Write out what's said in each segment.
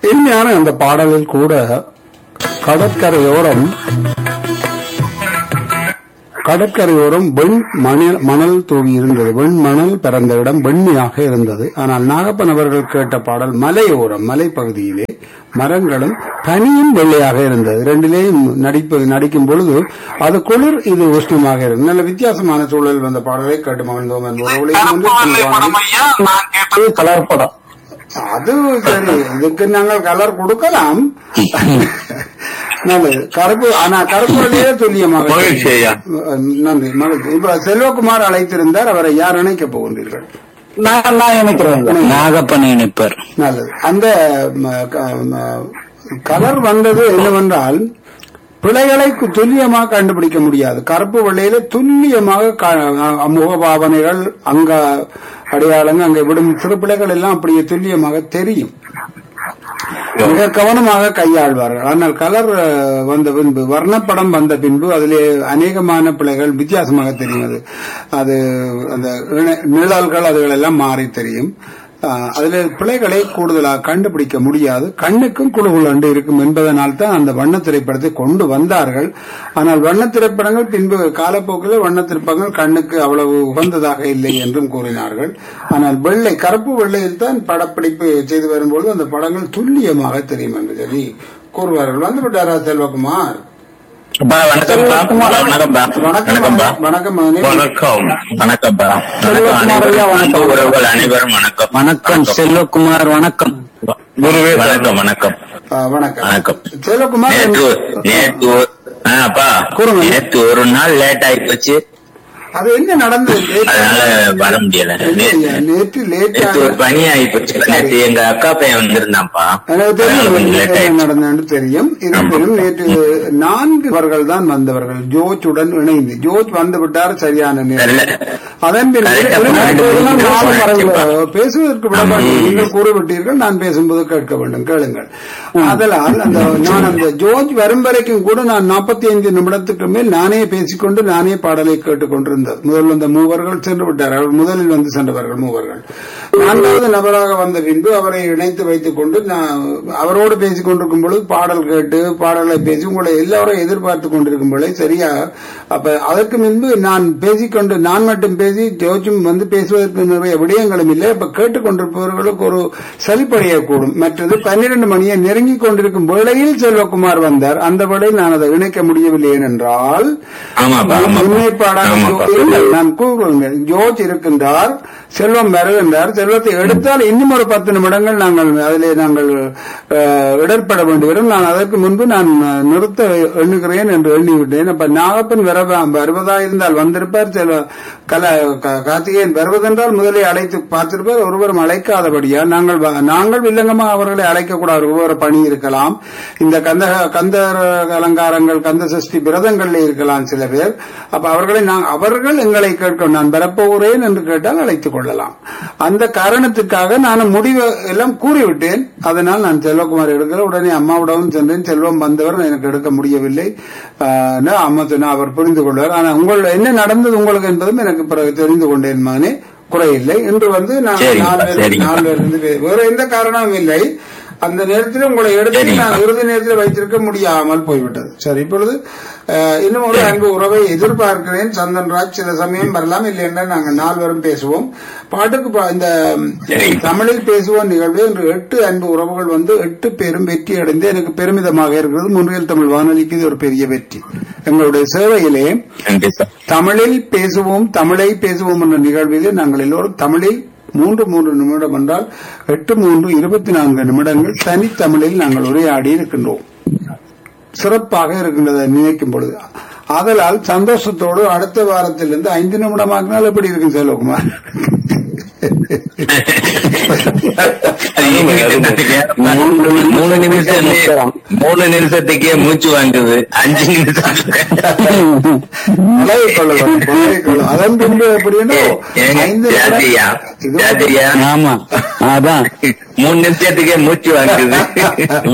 இனிமையான அந்த பாடலில் கூட கடற்கரையோரம் கடற்கரையோரம் வெண் மணல் மணல் தூவி இருந்தது வெண் மணல் பிறந்த இடம் வெண்மையாக இருந்தது ஆனால் நாகப்பன் அவர்கள் கேட்ட பாடல் மலையோரம் மலைப்பகுதியிலே மரங்களும் பனியும் வெள்ளையாக இருந்தது ரெண்டிலேயும் நடிப்பு நடிக்கும் பொழுது அது குளிர் இது உஷ்ணமாக இருந்தது நல்ல வித்தியாசமான சூழல் வந்த பாடலை கேட்டு மகிழ்ந்தோம் என்பவர்களே வந்து கருப்பு வெள்ளை படம் ஐயா நான் கேட்டது கலர் படம் அது சரி இதுக்கு நாங்கள் கலர் கொடுக்கலாம் நல்லது கருப்பு ஆனா கருப்புலேயே துல்லியமாக மகிழ்ச்சி ஐயா. நன்றி மகிழ்ச்சி இப்ப செல்வகுமார் அழைத்திருந்தார் அவரை யார் இணைக்க போகின்றீர்கள் நான் நான் நினைக்கிறேன் நாகப்பன் இணைப்பர் நல்லது அந்த ம, க- ம, கலர் வந்தது என்னவென்றால் பிழைகளை கு- துல்லியமாக கண்டுபிடிக்க முடியாது கருப்பு வெள்ளையில துல்லியமாக கா- முகபாவனைகள் அங்க அடையாளங்கள் அங்கே விடும் சிறு பிழைகள் எல்லாம் அப்படியே துல்லியமாக தெரியும் மிக கவனமாக கையாள்வார்கள் ஆனால் கலர் அஹ், வந்த பின்பு வர்ணப்படம் வந்த பின்பு அதிலே அநேகமான பிழைகள் வித்தியாசமாக தெரியும் அது அது அந்த இணை- நிழல்கள் அதுகள் எல்லாம் மாறி தெரியும் அஹ், அதிலே பிழைகளை கூடுதலாக கண்டுபிடிக்க முடியாது கண்ணுக்கும் குழுகுலண்டு இருக்கும் என்பதனால் தான் அந்த வண்ண திரைப்படத்தை கொண்டு வந்தார்கள் ஆனால் வண்ண திரைப்படங்கள் பின்பு காலப்போக்கில் வண்ண திரைப்படங்கள் கண்ணுக்கு அவ்வளவு உகந்ததாக இல்லை என்றும் கூறினார்கள் ஆனால் வெள்ளை கருப்பு வெள்ளையில் தான் படப்பிடிப்பு செய்து வரும்போது அந்த படங்கள் துல்லியமாக தெரியும் என்று சொல்லி கூறுவார்கள் வந்து விட்டாரா செல்வகுமார் பா வணக்கம்ப்பா வணக்கம்ப்பா வணக்கம்ப்பா வணக்கம் மகனே. வணக்கம் வணக்கம்ப்பா செல்வகுமார் ஐயா, வணக்கம். அன்பு உறவுகள் அனைவரும் வணக்கம் வணக்கம் செல்வகுமார் வணக்கம் குருவே வணக்கம் வணக்கம் ஆ, வணக்கம் வணக்கம். செல்வகுமார் நேற்று நேற்று ஒரு- ஆ, அப்பா கூறுங்க. நேற்று ஒரு நாள் லேட் ஆகி போச்சு அது என்ன நடந்தது நேற்று- அதனால வர முடியல இல்லையா, நேற்று லேட் நேற்று ஒரு பனி ஆகி போச்சு நேற்று எங்க அக்கா பையன் வந்திருந்தான்ப்பா எனக்கு தெரியும் அதனால கொஞ்சம் லேட் என்ன ஆயிடுச்சு நடந்தது தெரியும் இருப்பினும் நேற்று நான்கு அவர்கள் தான் வந்தவர்கள் ஜோர்ஜுடன் இணைந்து ஜோர்ஜ் வந்து விட்டார் சரியான நேரம் நல்ல. அதன் பின் கரெக்டா இரண்டு பன்னெண்டு பேரும் மணிக்கு நானும் போனாச்சு. வரவில்லை. பேசுவதற்கு விட மாட்டேன். நீங்கள் கூறிவிட்டீர்கள் நான் பேசும்போது கேட்க வேண்டும் கேளுங்கள் அதனால் அந்த நான் அந்த ஜோர்ஜ் வரும் வரைக்கும் கூட நான் நாற்பத்தி ஐந்து நிமிடத்துக்கு மேல் நானே பேசிக்கொண்டு நானே பாடலை கேட்டுக்கொண்டிருந்தேன் முதல் வந்த மூவர்கள் சென்று விட்டார்கள் முதலில் வந்து சென்றவர்கள் மூவர்கள் நான்காவது நபராக வந்த பின்பு அவரை இணைத்து வைத்துக் கொண்டு நான் அவரோடு பேசிக் கொண்டிருக்கும் பொழுது பாடல் கேட்டு பாடலை பேசி உங்களை எல்லாரும் எதிர்பார்த்து கொண்டிருக்கும் பொழுது சரியா அப்ப அதற்கு முன்பு நான் பேசிக்கொண்டு நான் மட்டும் பேசி ஜோஜும் வந்து பேசுவதற்கு நிறைய விடயங்களும் இல்லை இப்ப கேட்டுக்கொண்டிருப்பவர்களுக்கு ஒரு சலிப்படையக்கூடும் மற்றது பன்னிரண்டு மணியை நெருங்கி கொண்டிருக்கும் வேளையில் செல்வகுமார் வந்தார் அந்த வேளையில் நான் அதை இணைக்க முடியவில்லை ஏனென்றால் ஆமாப்பா, ஆமாப்பா. முன்னேற்பாடாக ஆமாப்பா. இருங்கள். நான் கூறுகிறேன் ஜோர்ஜ் இருக்கின்றார் செல்வம் வருகின்றார் செல்வத்தை எடுத்தால் இன்னும் ஒரு பத்து நிமிடங்கள் நாங்கள் அதிலே நாங்கள் அஹ், இடர்பட வேண்டி வரும் நான் அதற்கு முன்பு நான் அஹ், நிறுத்த எண்ணுகிறேன் என்று எண்ணிவிட்டேன் அப்ப நாகப்பன் வர வருவதா இருந்தால் வந்திருப்பார் செல்வ கல க- கார்த்திகேயன் வருவதென்றால் முதலே அழைத்து பார்த்திருப்பார் ஒருவரும் அழைக்காதபடியா நாங்கள் வ- நாங்கள் வில்லங்கமாக அவர்களை அழைக்கக்கூடாது ஒவ்வொரு பணி இருக்கலாம் இந்த கந்த கந்தர் அலங்காரங்கள் கந்த சஷ்டி விரதங்கள்ல இருக்கலாம் சில பேர் அப்ப அவர்களை நான் அவர்கள் எங்களை கேட்க நான் வரப்போகிறேன் என்று கேட்டால் அழைத்துக் கொள்ளலாம் அந்த காரணத்துக்காக நான் முடிவு எல்லாம் கூறிவிட்டேன் அதனால் நான் செல்வகுமார் எடுக்கிற உடனே அம்மாவிடமும் சென்றேன் செல்வம் வந்தவர் எனக்கு எடுக்க முடியவில்லை ஆஹ், நான் அம்மா சொன்னா அவர் புரிந்து கொள்வார் ஆனா உங்கள் என்ன நடந்தது உங்களுக்கு என்பதும் எனக்கு பிறகு தெரிந்து கொண்டேன் மகனே குறையில்லை இன்று வந்து நான் சரிங்க, நாலு பேர் சரிங்க. நாலு பேர் இருந்து பே- வேற எந்த காரணமும் இல்லை அந்த நேரத்தில் உங்களை எடுத்து சரிங்க. நான் இறுதி நேரத்தில் வைத்திருக்க முடியாமல் போய்விட்டது சரி இப்பொழுது அஹ், இன்னும் ஒரு அன்பு உறவை எதிர்பார்க்கிறேன் சந்தன்ராஜ் சில சமயம் வரலாம் இல்லை என்றால் நாங்கள் நால்வரும் பேசுவோம் பாட்டுக்கு பா- இந்த சரிங்க. தமிழில் பேசுவோம் நிகழ்வு இன்று எட்டு அன்பு உறவுகள் வந்து எட்டு பேரும் வெற்றி அடைந்து எனக்கு பெருமிதமாக இருக்கிறது முன்றியல் தமிழ் வானொலிக்கு இது ஒரு பெரிய வெற்றி எங்களுடைய சேவையிலே நன்றி சார் தமிழில் பேசுவோம் தமிழை பேசுவோம் என்ற நிகழ்விலே நாங்கள் எல்லோரும் தமிழில் மூன்று மூன்று நிமிடம் என்றால் எட்டு மூன்று இருபத்தி நான்கு நிமிடங்கள் தனித்தமிழில் நாங்கள் உரையாடி இருக்கின்றோம் சிறப்பாக இருக்கின்றதை நினைக்கும் பொழுது ஆதலால் சந்தோஷத்தோடு அடுத்த வாரத்திலிருந்து ஐந்து நிமிடமாக்கினால் எப்படி இருக்கும் செல்வகுமார் மூணு மூணு நிமிஷத்துலயே மூணு நிமிஷத்துக்கே மூச்சு வாங்குது அஞ்சு நிமிஷம் பழகிக் கொள்ள வேண்டும், பழகிக் கொள்ள. அதன் பின்பு எப்படின்னா ஏங்க, ஐந்து ஜாதியா நிமிடம் ஜாதியா ஆமா அதான் மூணு நிமிஷத்துக்கே மூச்சு வாங்குது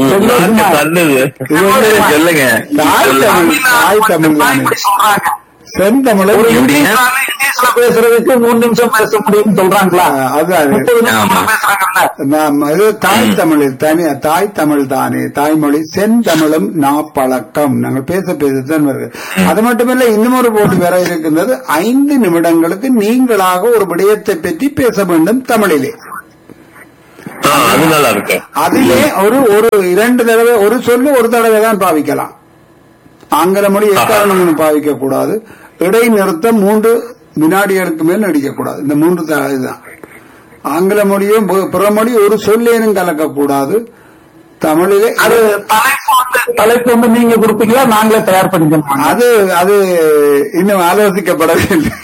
சொல்லுங்க. பண்ணுது இது வந்து சொல்லுங்க தாய் சொல்லுங்க. தமிழ் தாய் தமிழ் தான் தானே. இப்படி சொல்றாங்க செந்தமிழும் ஒரு இங்கிலீஷ்னால இங்கிலீஷ்ல பேசுறதுக்கு மூணு நிமிஷம் பேச முடியும்னு சொல்றாங்களா ஆ, அதான் முப்பது ஆமா. நிமிஷம் பேசுறாங்கல்ல நாம் இது தாய் தமிழில் தனி தாய் தமிழ் தானே தாய்மொழி செந்தமிழும் நாப்பழக்கம் நாங்கள் பேச பேசத்தான் வருது அது மட்டுமல்ல இன்னும் ஒரு போட்டி வர இருக்கின்றது ஐந்து நிமிடங்களுக்கு நீங்களாக ஒரு விடயத்தை பற்றி பேச வேண்டும் தமிழிலே ஆ, அது நல்லா இருக்கு அதிலே ஒரு ஒரு இரண்டு தடவை ஒரு சொல்லு ஒரு தடவை தான் பாவிக்கலாம் ஆங்கில மொழி எக்காரணமும் பாவிக்க கூடாது இடைநிறுத்தம் மூன்று வினாடிகளுக்கு மேல் நடிக்க கூடாது இந்த மூன்று த- இதுதான் ஆங்கில மொழியும் பு- பிற மொழி ஒரு சொல்லேனும் கலக்கக்கூடாது தமிழிலே அது தலைப்பு வந்து தலைப்பு வந்து நீங்க கொடுப்பீங்களா நாங்களே தயார் பண்ணிக்கணும் அது அது இன்னும் ஆலோசிக்கப்படவில்லை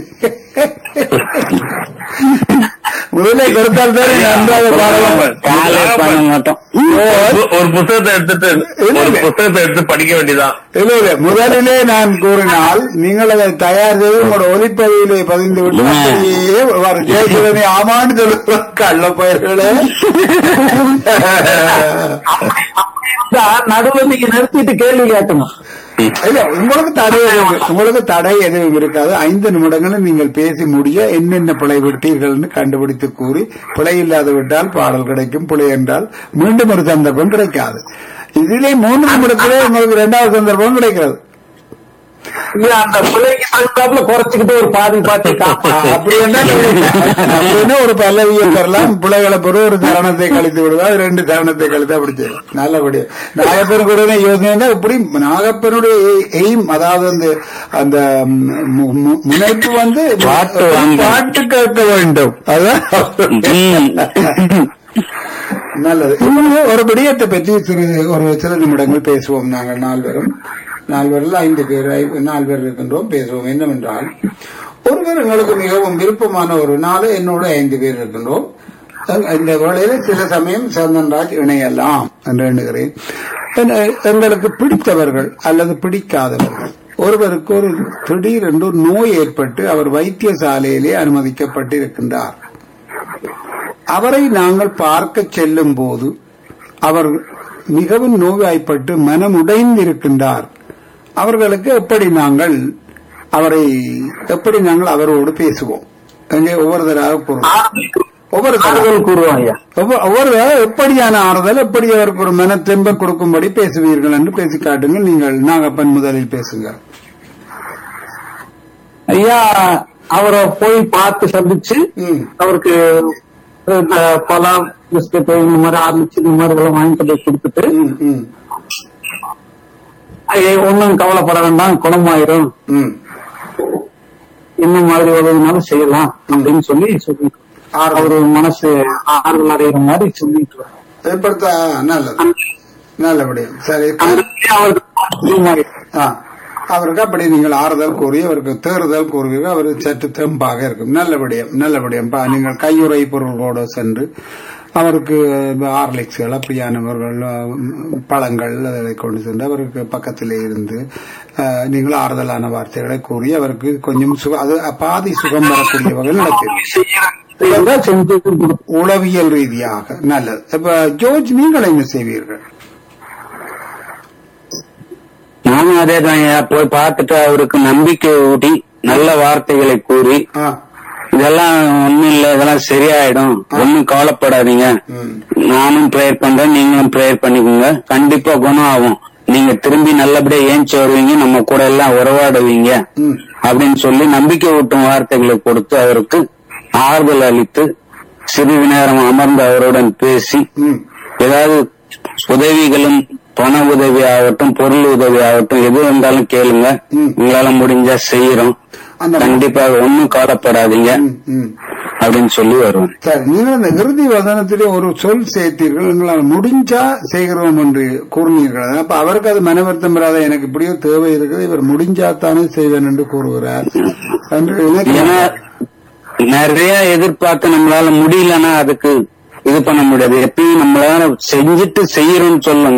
முதலே கொடுத்தால் தான் நன்றாக பாடலாம் காலை பண்ண மாட்டோம் ஒரு- ஒரு புத்தகத்தை எடுத்துட்டு ஒரு புத்தகத்தை எடுத்து படிக்க வேண்டியதான் இல்ல இல்ல முதலிலே நான் கூறினால் நீங்கள் அதை தயார் செய்து உங்களோட ஒலிப்பதிவிலே பதிந்து விட்டு உம். அப்படியே வரும். ஜெயசிவனை ஆமான்னு சொல்லுவார் கள்ள பயிர்களே நடுவில் நீங்க நிறுத்திட்டு கேள்வி கேட்கணும் இல்ல உங்களுக்கு தடை எதுவும் உங்களுக்கு தடை எதுவும் இருக்காது ஐந்து நிமிடங்களும் நீங்கள் பேசி முடிய என்னென்ன பிழை விட்டீர்கள்னு கண்டுபிடித்து கூறி பிழை இல்லாது விட்டால் பாடல் கிடைக்கும் பிழை என்றால் மீண்டும் ஒரு சந்தர்ப்பம் கிடைக்காது இதிலே மூன்று நிமிடத்திலே உங்களுக்கு இரண்டாவது சந்தர்ப்பம் கிடைக்கிறது இல்ல அந்த பிள்ளைக்கு தகுந்தாப்புல குறைச்சுக்கிட்டு ஒரு பாதி பாத்தி அப்படி என்றால் அப்படின்னா ஒரு பல்லவியை பெறலாம் பிள்ளைகளை பொறு ஒரு தருணத்தை கழித்து விடுவா ரெண்டு தருணத்தை கழித்து அப்படி செய்யலாம் நல்லபடியா நாகப்பன் கூட யோசனை இப்படி நாகப்பனுடைய எய்ம் அதாவது அந்த அந்த மு- மு- முனைப்பு வந்து பாட்டு வாங்க. பாட்டு கேட்க வேண்டும் அதான் ம். நல்லது இன்னும் ஒரு விடயத்தை பற்றி சிறு ஒரு சில நிமிடங்கள் பேசுவோம் நாங்கள் நால்வரும் நால்வரில் ஐந்து பேர் ஐ- நாலு பேர் இருக்கின்றோம் பேசுவோம் என்னவென்றால் ஒருவர் எங்களுக்கு மிகவும் விருப்பமான ஒரு நாள் என்னோட ஐந்து பேர் இருக்கின்றோம் அஹ் இந்த வேளையில சில சமயம் சந்தன்ராஜ் இணையலாம் என்று எண்ணுகிறேன் என- எங்களுக்கு பிடித்தவர்கள் அல்லது பிடிக்காதவர்கள் ஒருவருக்கு ஒரு திடீரென்று ஒரு நோய் ஏற்பட்டு அவர் வைத்தியசாலையிலே அனுமதிக்கப்பட்டிருக்கின்றார் அவரை நாங்கள் பார்க்க செல்லும் போது அவர் மிகவும் நோய்வாய்ப்பட்டு மனம் உடைந்திருக்கின்றார் அவர்களுக்கு எப்படி நாங்கள் அவரை எப்படி நாங்கள் அவரோடு பேசுவோம் எங்கே ஒவ்வொருத்தராக கூறுவோம் ஒவ்வொரு ஆறுதல் கூறுவோம் ஐயா ஒவ்வொரு ஒவ்வொரு தடவை எப்படியான ஆறுதல் எப்படி அவருக்கு ஒரு மன தெம்ப கொடுக்கும்படி பேசுவீர்கள் என்று பேசி காட்டுங்கள் நீங்கள் நாகப்பன் முதலில் பேசுங்க ஐயா அவரை போய் பார்த்து சந்திச்சு ம். அவருக்கு இந்த பழம் பிஸ்கட் இந்த மாதிரி ஆரம்பிச்சு இந்த மாதிரி எல்லாம் வாங்கிட்டு போய் கொடுத்துட்டு ம், ம், ஐயா, ஒண்ணும் கவலைப்பட வேண்டாம் குணமாயிரும் ம். என்ன மாதிரி உதவினாலும் செய்யலாம் அப்படின்னு சொல்லி சொல்லிட்டு ஆறுதல். அவரு மனசு ஆறுதல் அடைகிற மாதிரி சொல்லிட்டு வர்றாரு. ஏற்படுத்த நல்லது நல்லபடியா சரி அந்த மாதிரி அவருக்கு குணமாயிரும். ஆ. அவருக்கு அப்படி நீங்கள் ஆறுதல் கூறி அவருக்கு தேறுதல் கூறுவீர்கள் அவர் சற்று தெம்பாக இருக்கும் நல்லபடியம் நல்லபடியம் பா நீங்கள் கையுறை பொருள்களோடு சென்று அவருக்கு ஆர்லிக்ஸ்கள் அப்படியானவர்கள் அஹ், பழங்கள் அதை கொண்டு சென்று அவருக்கு பக்கத்திலே இருந்து அஹ், நீங்கள் ஆறுதலான வார்த்தைகளை கூறி அவருக்கு கொஞ்சம் சுக அது பாதி சுகம் வரக்கூடிய வகையில் நடக்கும் செய்யறதா செஞ்சு கொடுப்போம். உளவியல் ரீதியாக நல்லது இப்ப ஜோர்ஜ் நீங்கள் என்ன செய்வீர்கள் நானும் அதே தான் போய் பார்த்துட்டு அவருக்கு நம்பிக்கை ஊட்டி நல்ல வார்த்தைகளை கூறி ஆ இதெல்லாம் ஒண்ணும் இல்ல இதெல்லாம் சரியாயிடும் ஒண்ணும் கவலைப்படாதீங்க ம் நானும் ப்ரேயர் பண்றேன் நீங்களும் ப்ரேயர் பண்ணிக்கோங்க கண்டிப்பா குணம் ஆகும் நீங்க திரும்பி நல்லபடியா ஏஞ்சி வருவீங்க நம்ம கூட எல்லாம் உறவாடுவீங்க ம் அப்படின்னு சொல்லி நம்பிக்கை ஊட்டும் வார்த்தைகளை கொடுத்து அவருக்கு ஆறுதல் அளித்து சிறிது நேரம் அமர்ந்து அவருடன் பேசி ம் ஏதாவது உதவிகளும் பண உதவி ஆகட்டும் பொருள் உதவி ஆகட்டும் எது வந்தாலும் கேளுங்க ம். உங்களால முடிஞ்சா செய்யறோம் அந்த கண்டிப்பா ஒன்னும் கவலைப்படாதீங்க ம் ம் அப்படின்னு சொல்லி வருவேன் சரி நீங்கள் அந்த இறுதி வதனத்திலே ஒரு சொல் சேர்த்தீர்கள் எங்களால் முடிஞ்சா செய்கிறோம் என்று கூறினீர்கள் அப்ப அவருக்கு அது மனவருத்தம் வராத எனக்கு இப்படியோ தேவை இருக்குது இவர் முடிஞ்சாத்தானே செய்வேன் என்று கூறுகிறார் என்று எனக்கு ஏன்னா நிறைய எதிர்பார்த்து நம்மளால முடியலன்னா அதுக்கு இது பண்ண முடியாது எப்பயும் நம்மளால செஞ்சுட்டு செய்யறோம்னு சொல்லணும்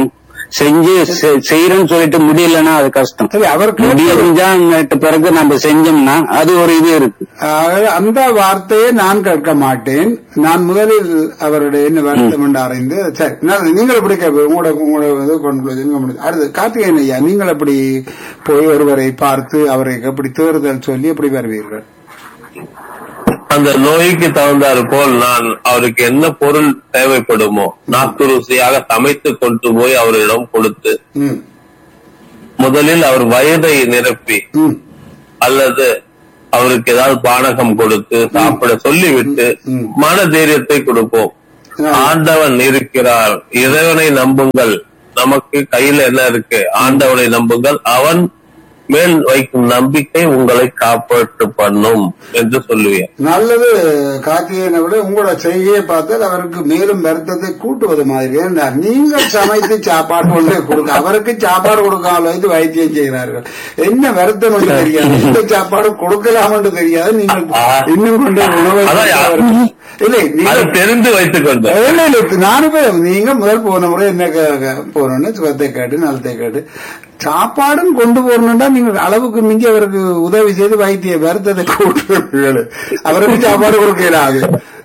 செஞ்சு செ- செய்யறேன்னு சொல்லிட்டு முடியலன்னா அது கஷ்டம் சரி அவர் கேட்ட- முடிஞ்சாங்கிட்ட பிறகு நம்ம செஞ்சோம்னா அது ஒரு இது இருக்கு ஆக, அந்த வார்த்தையை நான் கேட்க மாட்டேன் நான் முதலில் அவருடைய என்ன வருத்தம் என்று அறிந்து சரி நான் நீங்கள் எப்படி கேட்ப உங்களோட உங்களோட இது conclusion முடியுது. அடுத்து கார்த்திகேயன் ஐயா நீங்கள் எப்படி போய் ஒருவரை பார்த்து அவரை எப்படி தேர்தல் சொல்லி எப்படி வருவீர்கள் அந்த நோய்க்கு தகுந்தாறு போல் நான் அவருக்கு என்ன பொருள் தேவைப்படுமோ நாக்கு ருசியாக சமைத்து கொண்டு போய் அவரிடம் கொடுத்து ம் முதலில் அவர் வயதை நிரப்பி ம் அல்லது அவருக்கு ஏதாவது பானகம் கொடுத்து சாப்பிட சொல்லிவிட்டு ம். மன தைரியத்தை கொடுப்போம் ஆ. ஆண்டவன் இருக்கிறார் இறைவனை நம்புங்கள் நமக்கு கையில என்ன இருக்கு ஆண்டவனை நம்புங்கள் அவன் மேல் வைக்கும் நம்பிக்கை உங்களை காப்பாற்று பண்ணும் என்று சொல்லுவேன் நல்லது கார்த்திகேயனை விட உங்களோட செய்கையை பார்த்தால் அவருக்கு மேலும் வருத்தத்தை கூட்டுவது மாதிரி ஏன்னா நீங்கள் சமைத்து சாப்பாடு கொண்டு கொடுக்க அவருக்கு சாப்பாடு கொடுக்காமல் வைத்து வைத்தியம் செய்கிறார்கள் என்ன வருத்தம் என்று தெரியாது இந்த சாப்பாடு கொடுக்கலாம் என்று தெரியாது நீங்கள் இன்னும் கொண்டு உணவை அதான் யா- அவருக்கு- இல்லை அது நீங்கள் தெரிந்து வைத்துக் கொண்டு இல்ல, இல்ல, நானும் போய் நீங்க முதல் போன முறை என்ன கே- கே- போறோம்னு சுகத்தை கேட்டு நலத்தை கேட்டு சாப்பாடும் கொண்டு போறணும்டா நீங்க அளவுக்கு மிஞ்சி அவருக்கு உதவி செய்து வைத்திய வருத்தத்தை கூட்டுவீர்கள் அவருக்கு சாப்பாடு கொடுக்கலாது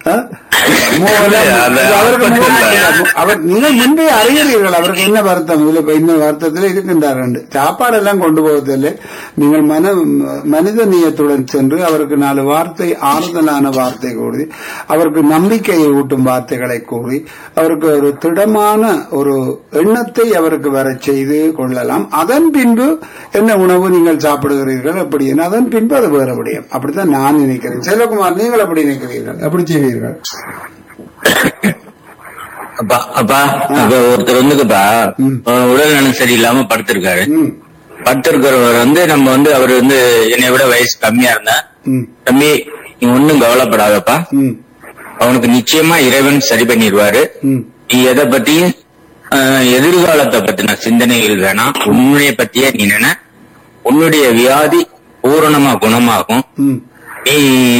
அது அவருக்கு அப்படி மூலம் இல்ல. அவர் நீங்க முன்பே அறிகிறீர்கள் அவருக்கு என்ன வருத்தம் இதுல இப்ப இந்த வருத்தத்தில் இருக்கின்றார் என்று. சாப்பாடு எல்லாம் கொண்டு போவதில்லை நீங்கள் மன மனித நியத்துடன் சென்று அவருக்கு நாலு வார்த்தை ஆறுதலான வார்த்தை கூறி அவருக்கு நம்பிக்கையை ஊட்டும் வார்த்தைகளை கூறி அவருக்கு ஒரு திடமான ஒரு எண்ணத்தை அவருக்கு வரச் செய்து கொள்ளலாம் அதன் பின்பு என்ன உணவு நீங்கள் சாப்பிடுகிறீர்கள் அப்படி என்ன அதன் பின்பு அது வேற விடயம் அப்படித்தான் நான் நினைக்கிறேன் செல்வகுமார் நீங்கள் அப்படி நினைக்கிறீர்கள் எப்படி செய்வீர்கள் அப்பா அப்பா இப்ப ஒருத்தர் வந்துக்குப்பா ம். அஹ் உடல் நலம் சரியில்லாம படுத்திருக்காரு ம் படுத்திருக்கிறவர் வந்து நம்ம வந்து அவர் வந்து என்னை விட வயசு கம்மியா இருந்தா ம் தம்பி நீ ஒண்ணும் கவலைப்படாதப்பா ம் அவனுக்கு நிச்சயமா இறைவன் சரி பண்ணிடுவாரு ம் நீ எதை பத்தியும் அஹ், எதிர்காலத்தை பத்தின சிந்தனைகள் வேணாம் உன்னுடைய பத்தியே நீ நினை உன்னுடைய வியாதி பூரணமா குணமாகும் ம் நீ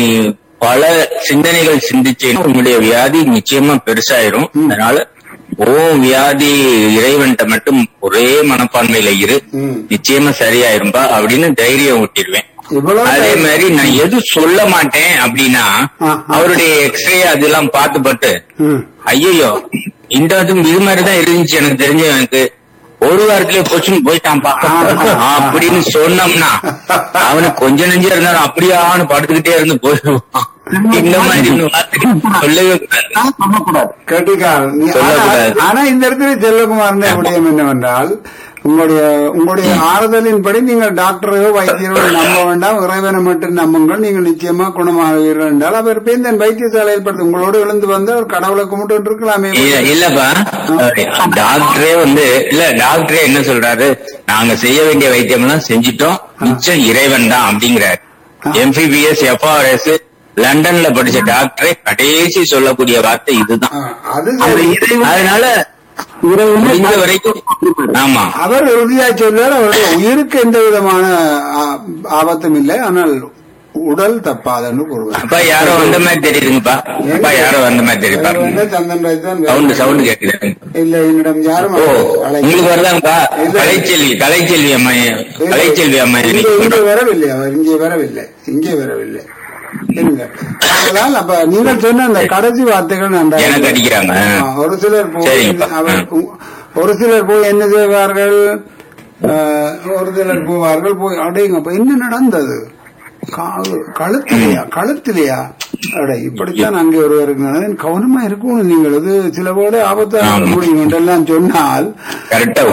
பல சிந்தனைகள் சிந்திச்சேன்னா உன்னுடைய வியாதி நிச்சயமா பெருசாயிரும் அதனால ஓ வியாதி இறைவன்கிட்ட மட்டும் ஒரே மனப்பான்மையில இரு ம். நிச்சயமா சரியாயிரும்பா அப்படின்னு தைரியம் ஊட்டிடுவேன் இவ்வளவு அதே மாதிரி நான் எது சொல்ல மாட்டேன் அப்படின்னா ஆ, ஆ. அவருடைய எக்ஸ்ரே அதெல்லாம் பார்த்து பட்டு ம். ஐயோ இந்த இதுவும் இது மாதிரிதான் இருந்துச்சு எனக்கு தெரிஞ்ச எனக்கு ஒரு வாரத்திலேயே போச்சுன்னு போயிட்டான்ப்பா அப்படின்னு சொன்னோம்னா அவனுக்கு கொஞ்ச நெஞ்சா இருந்தாலும் அப்படியான்னு படுத்துக்கிட்டே இருந்து போயிடுவான் இந்த மாதிரி வார்த்தைகள் சொல்லவே கூடாது சொல்லக்கூடாது கேட்டிருக்கார் நீ- சொல்லக்கூடாது. ஆனா- ஆனா இந்த இடத்துல செல்லகுமார் விடயம் என்னவென்றால் உங்களுடைய உங்களுடைய ஆறுதலின்படி நீங்கள் டாக்டரையோ வைத்தியரோ நம்ப வேண்டாம் இறைவனை மட்டும் நம்புங்கள் நீங்கள் நிச்சயமா குணமாகுவீர்கள் என்றால் அவர் பேந்தன் வைத்தியசாலையில் படுத்து உங்களோடு எழுந்து வந்து அவர் கடவுளை கும்பிட்டு இருக்கலாமே இல்ல இல்லப்பா டாக்டரே வந்து இல்ல டாக்டரே என்ன சொல்றாரு நாங்க செய்ய வேண்டிய வைத்தியம் எல்லாம் செஞ்சிட்டோம் மிச்சம் இறைவன் தான் அப்படிங்கிறாரு எம்பிபிஎஸ் எஃப்ஆர்எஸ் லண்டன்ல படிச்ச டாக்டரே கடைசி சொல்லக்கூடிய வார்த்தை இதுதான் ஆ, அது சரி. அதனால முடிஞ்ச வரைக்கும் ஆமா அவர் உறுதியா சொல்றார் அவருடைய உயிருக்கு எந்த விதமான ஆ- ஆபத்தும் இல்லை ஆனால் உடல் தப்பாதுன்னு கூறுவார் அப்பா யாரோ வந்த மாதிரி தெரியுதுங்கப்பா அப்பா யாரோ வந்த மாதிரி தெரியுது வேற பாருங்க ஒண்ணு சந்தன் ராய் தான் சவுண்ட் சவுண்ட் கேக்குது இல்ல என்னிடம் யாரும் ஓ அழைக்க- உங்களுக்கு வருதாங்கப்பா இல்ல. கலைச்செல்வி கலைச்செல்வி அம்மா கலைச்செல்வி அம்மா இங்கே இன்னைக்கு இங்கே வரவில்லை அவர் இங்கே வரவில்லை இங்கே வரவில்லை இருங்க அதனால் அப்ப நீங்கள் சொன்ன அந்த கடைசி வார்த்தைகள் நன்றாக எனக்கு அடிக்கிறாங்க. ஆ, ஒரு சிலர் போய் சரிங்கப்பா. அவர் ஒரு சிலர் போய் என்ன செய்வார்கள் ஆ, ஒரு சிலர் போவார்கள் போய் அடையுங்கப்ப என்ன நடந்தது கா- கழுத்திலையா கழுத்திலையா அட இப்படித்தான் அங்கே ஒருவர் இருக்கிறார். கவனமா இருக்கணும் நீங்கள் இது சில போல ஆபத்தாக ஆமா. முடியும் என்றெல்லாம் சொன்னால் கரெக்டா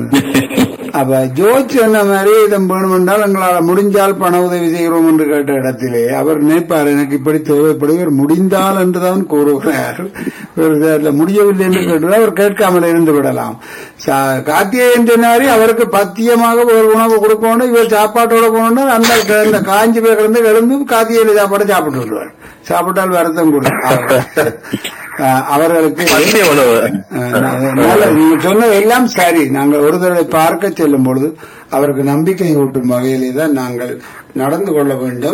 அப்ப ஜோர்ஜ் சொன்ன மாதிரி இதம் வேணும் என்றால் எங்களால் முடிஞ்சால் பண உதவி செய்கிறோம் என்று கேட்ட இடத்திலே அவர் நினைப்பார் எனக்கு இப்படி தேவைப்படுவர் முடிந்தால் என்றுதான் கூறுகிறார் ஒரு இதுல முடியவில்லை என்று கேட்டால் அவர் கேட்காமல் இருந்து விடலாம் சா- கார்த்திகேயன் சொன்ன மாதிரி அவருக்கு பத்தியமாக ஒரு உணவு கொடுக்கணும் இவர் சாப்பாட்டோட போகணும் அந்த அந்த காஞ்சி போய் கிடந்து கிளம்பி கார்த்திகேயன் சாப்பாடு சாப்பிட்டு விடுவார் சாப்பிட்டால் வருத்தம் கொடுக்கும் அஹ் அவர்களுக்கு மதிய உணவு அஹ் நல்ல- நீங்க சொன்னது எல்லாம் சரி நாங்கள் ஒரு தடவை பார்க்க செல்லும் பொழுது அவருக்கு நம்பிக்கை ஊட்டும் வகையிலே தான் நாங்கள் நடந்து கொள்ள வேண்டும்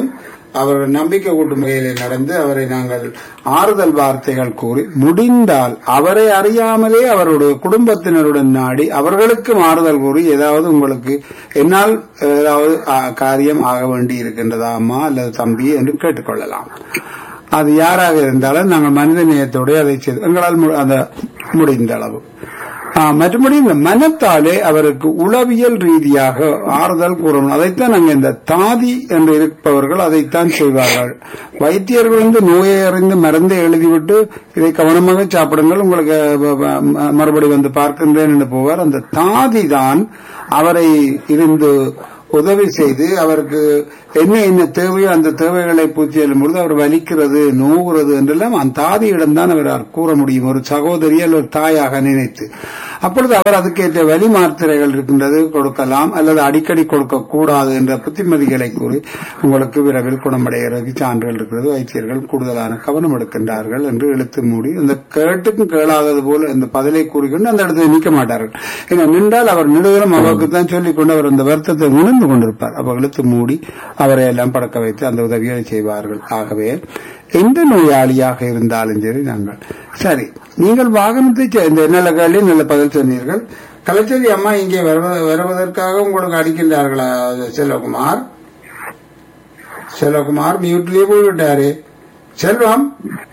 அவர்கள் நம்பிக்கை கூட்டும் வகையில் நடந்து அவரை நாங்கள் ஆறுதல் வார்த்தைகள் கூறி முடிந்தால் அவரை அறியாமலே அவருடைய குடும்பத்தினருடன் நாடி அவர்களுக்கும் ஆறுதல் கூறி ஏதாவது உங்களுக்கு என்னால் ஏதாவது ஆ, காரியம் ஆக வேண்டி இருக்கின்றதா அம்மா அல்லது தம்பி என்று கேட்டுக்கொள்ளலாம் அது யாராக இருந்தாலும் நாங்கள் மனித நேயத்தோடு அதை செய்து எங்களால் மு- அந்த முடிந்த அளவு ஆ, மற்றபடி இந்த மனத்தாலே அவருக்கு உளவியல் ரீதியாக ஆறுதல் கூறணும் அதைத்தான் நாங்கள் இந்த தாதி என்று இருப்பவர்கள் அதைத்தான் செய்வார்கள் வைத்தியர்கள் வந்து நோயை அறிந்து மருந்தை எழுதிவிட்டு இதை கவனமாக சாப்பிடுங்கள் உங்களுக்கு வ- வ- ம- மறுபடி வந்து பார்க்கின்றேன் என்று போவார் அந்த தாதி தான் அவரை இருந்து உதவி செய்து அவருக்கு என்ன என்ன தேவையோ அந்த தேவைகளை பூர்த்தி செய்யும் பொழுது அவர் வலிக்கிறது நோவுறது என்றெல்லாம் அந்த தாதியிடம் தான் அவரால் கூற முடியும் ஒரு சகோதரி அல்லது ஒரு தாயாக நினைத்து அப்பொழுது அவர் அதுக்கேற்ற வலி மாத்திரைகள் இருக்கின்றது கொடுக்கலாம் அல்லது அடிக்கடி கொடுக்க கூடாது என்ற புத்திமதிகளை கூறி உங்களுக்கு விரைவில் குணமடைகிறதுக்கு சான்றுகள் இருக்கிறது வைத்தியர்கள் கூடுதலான கவனம் எடுக்கின்றார்கள் என்று இழுத்து மூடி இந்த கேட்டுக்கும் கேளாதது போல இந்த பதிலை கூறிக்கொண்டு அந்த இடத்துல நிற்க மாட்டார்கள் ஏன்னா நின்றால் அவர் நெடுதலும் அவருக்கு தான் சொல்லிக் கொண்டு அவர் அந்த வருத்தத்தை உணர்ந்து கொண்டிருப்பார் அப்ப இழுத்து மூடி அவரை எல்லாம் படக்க வைத்து அந்த உதவிகளை செய்வார்கள் ஆகவே எந்த நோயாளியாக இருந்தாலும் சரி நாங்கள் சரி நீங்கள் வாகனத்தை செ- இந்த நல்ல கேள்வி நல்ல பதில் சொன்னீர்கள் கலைச்செல்வி அம்மா இங்கே வருவ- வருவதற்காக உங்களுக்கு அடிக்கின்றார்களா செல்வகுமார் செல்வகுமார் மியூட்லயே போய்விட்டாரு செல்வம்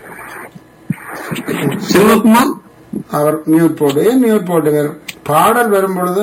சிவகுமார் அவர் மியூட் போட்டு ஏன் மியூட் போட்டுவர் பாடல் வரும் பொழுது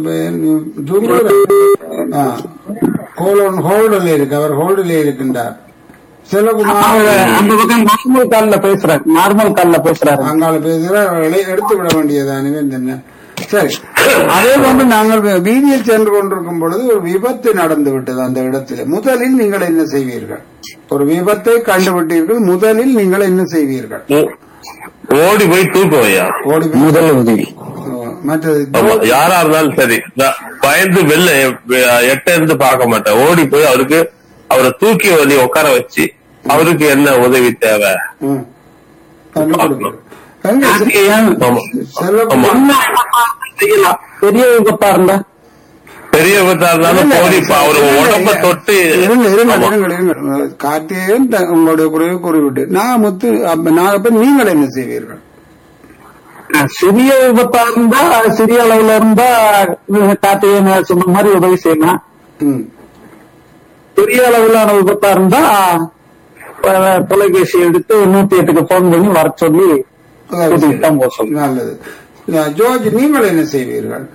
ஹோல்டில் இருக்கு அவர் ஹோல்டில் இருக்கின்றார் செல்வகுமார் அவங்க அந்த பக்கம் நார்மல் கால்ல பேசுறாரு நார்மல் கால்ல பேசுறாரு அங்கால பேசுகிறார் அவர்களை எடுத்து விட வேண்டியதானவே என்ன சரி அதே போன்று நாங்கள் வீதியில் சென்று கொண்டிருக்கும் பொழுது ஒரு விபத்து நடந்து விட்டது அந்த இடத்தில் முதலில் நீங்கள் என்ன செய்வீர்கள் ஒரு விபத்தை கண்டுவிட்டீர்கள் முதலில் நீங்கள் என்ன செய்வீர்கள் ஓ- ஓடி போய் தூக்குவையா ஓடி போய்- முதல் உதவி மற்றது ஆமா யாரா இருந்தாலும் சரி நான் பயந்து வெளில எ- எட்ட இருந்து பார்க்க மாட்டேன் ஓடி போய் அவருக்கு அவரை தூக்கி வழி உட்கார வச்சு அவருக்கு என்ன உதவி தேவை ம். பண்ணி கொடுப்பீர்கள். எங்க செ- ஏன் ஆமா ஆமா செல்வகுமார் என்ன செய்யலாம் பெரிய விபத்தா இருந்தா பெரிய விபத்தா இருந்தாலும் ஓடி இப்ப அவர் உடம்ப தொட்டு இருங்க இருங்க ஆமா. இருங்க இருங்க கார்த்திகேயன் த- உங்களுடைய குறைவை கூறிவிட்டு நான் முத்து அப்ப நான் அப்ப நீங்கள் என்ன செய்வீர்கள் சிறிய விபத்தா இருந்தா சிறிய அளவுல இருந்தா கார்த்திகேயன் சொன்ன மாதிரி உதவி செய்யலாம் ம். பெரிய அளவிலான விபத்தா இருந்தா அஹ், தொலைபேசி எடுத்து நூத்தி எட்டுக்கு போன் பண்ணி வர சொல்லி கூட்டிட்டு தான் போக சொல்லணும் நல்லது நான் ஜோர்ஜ் நீங்கள் என்ன செய்வீர்கள்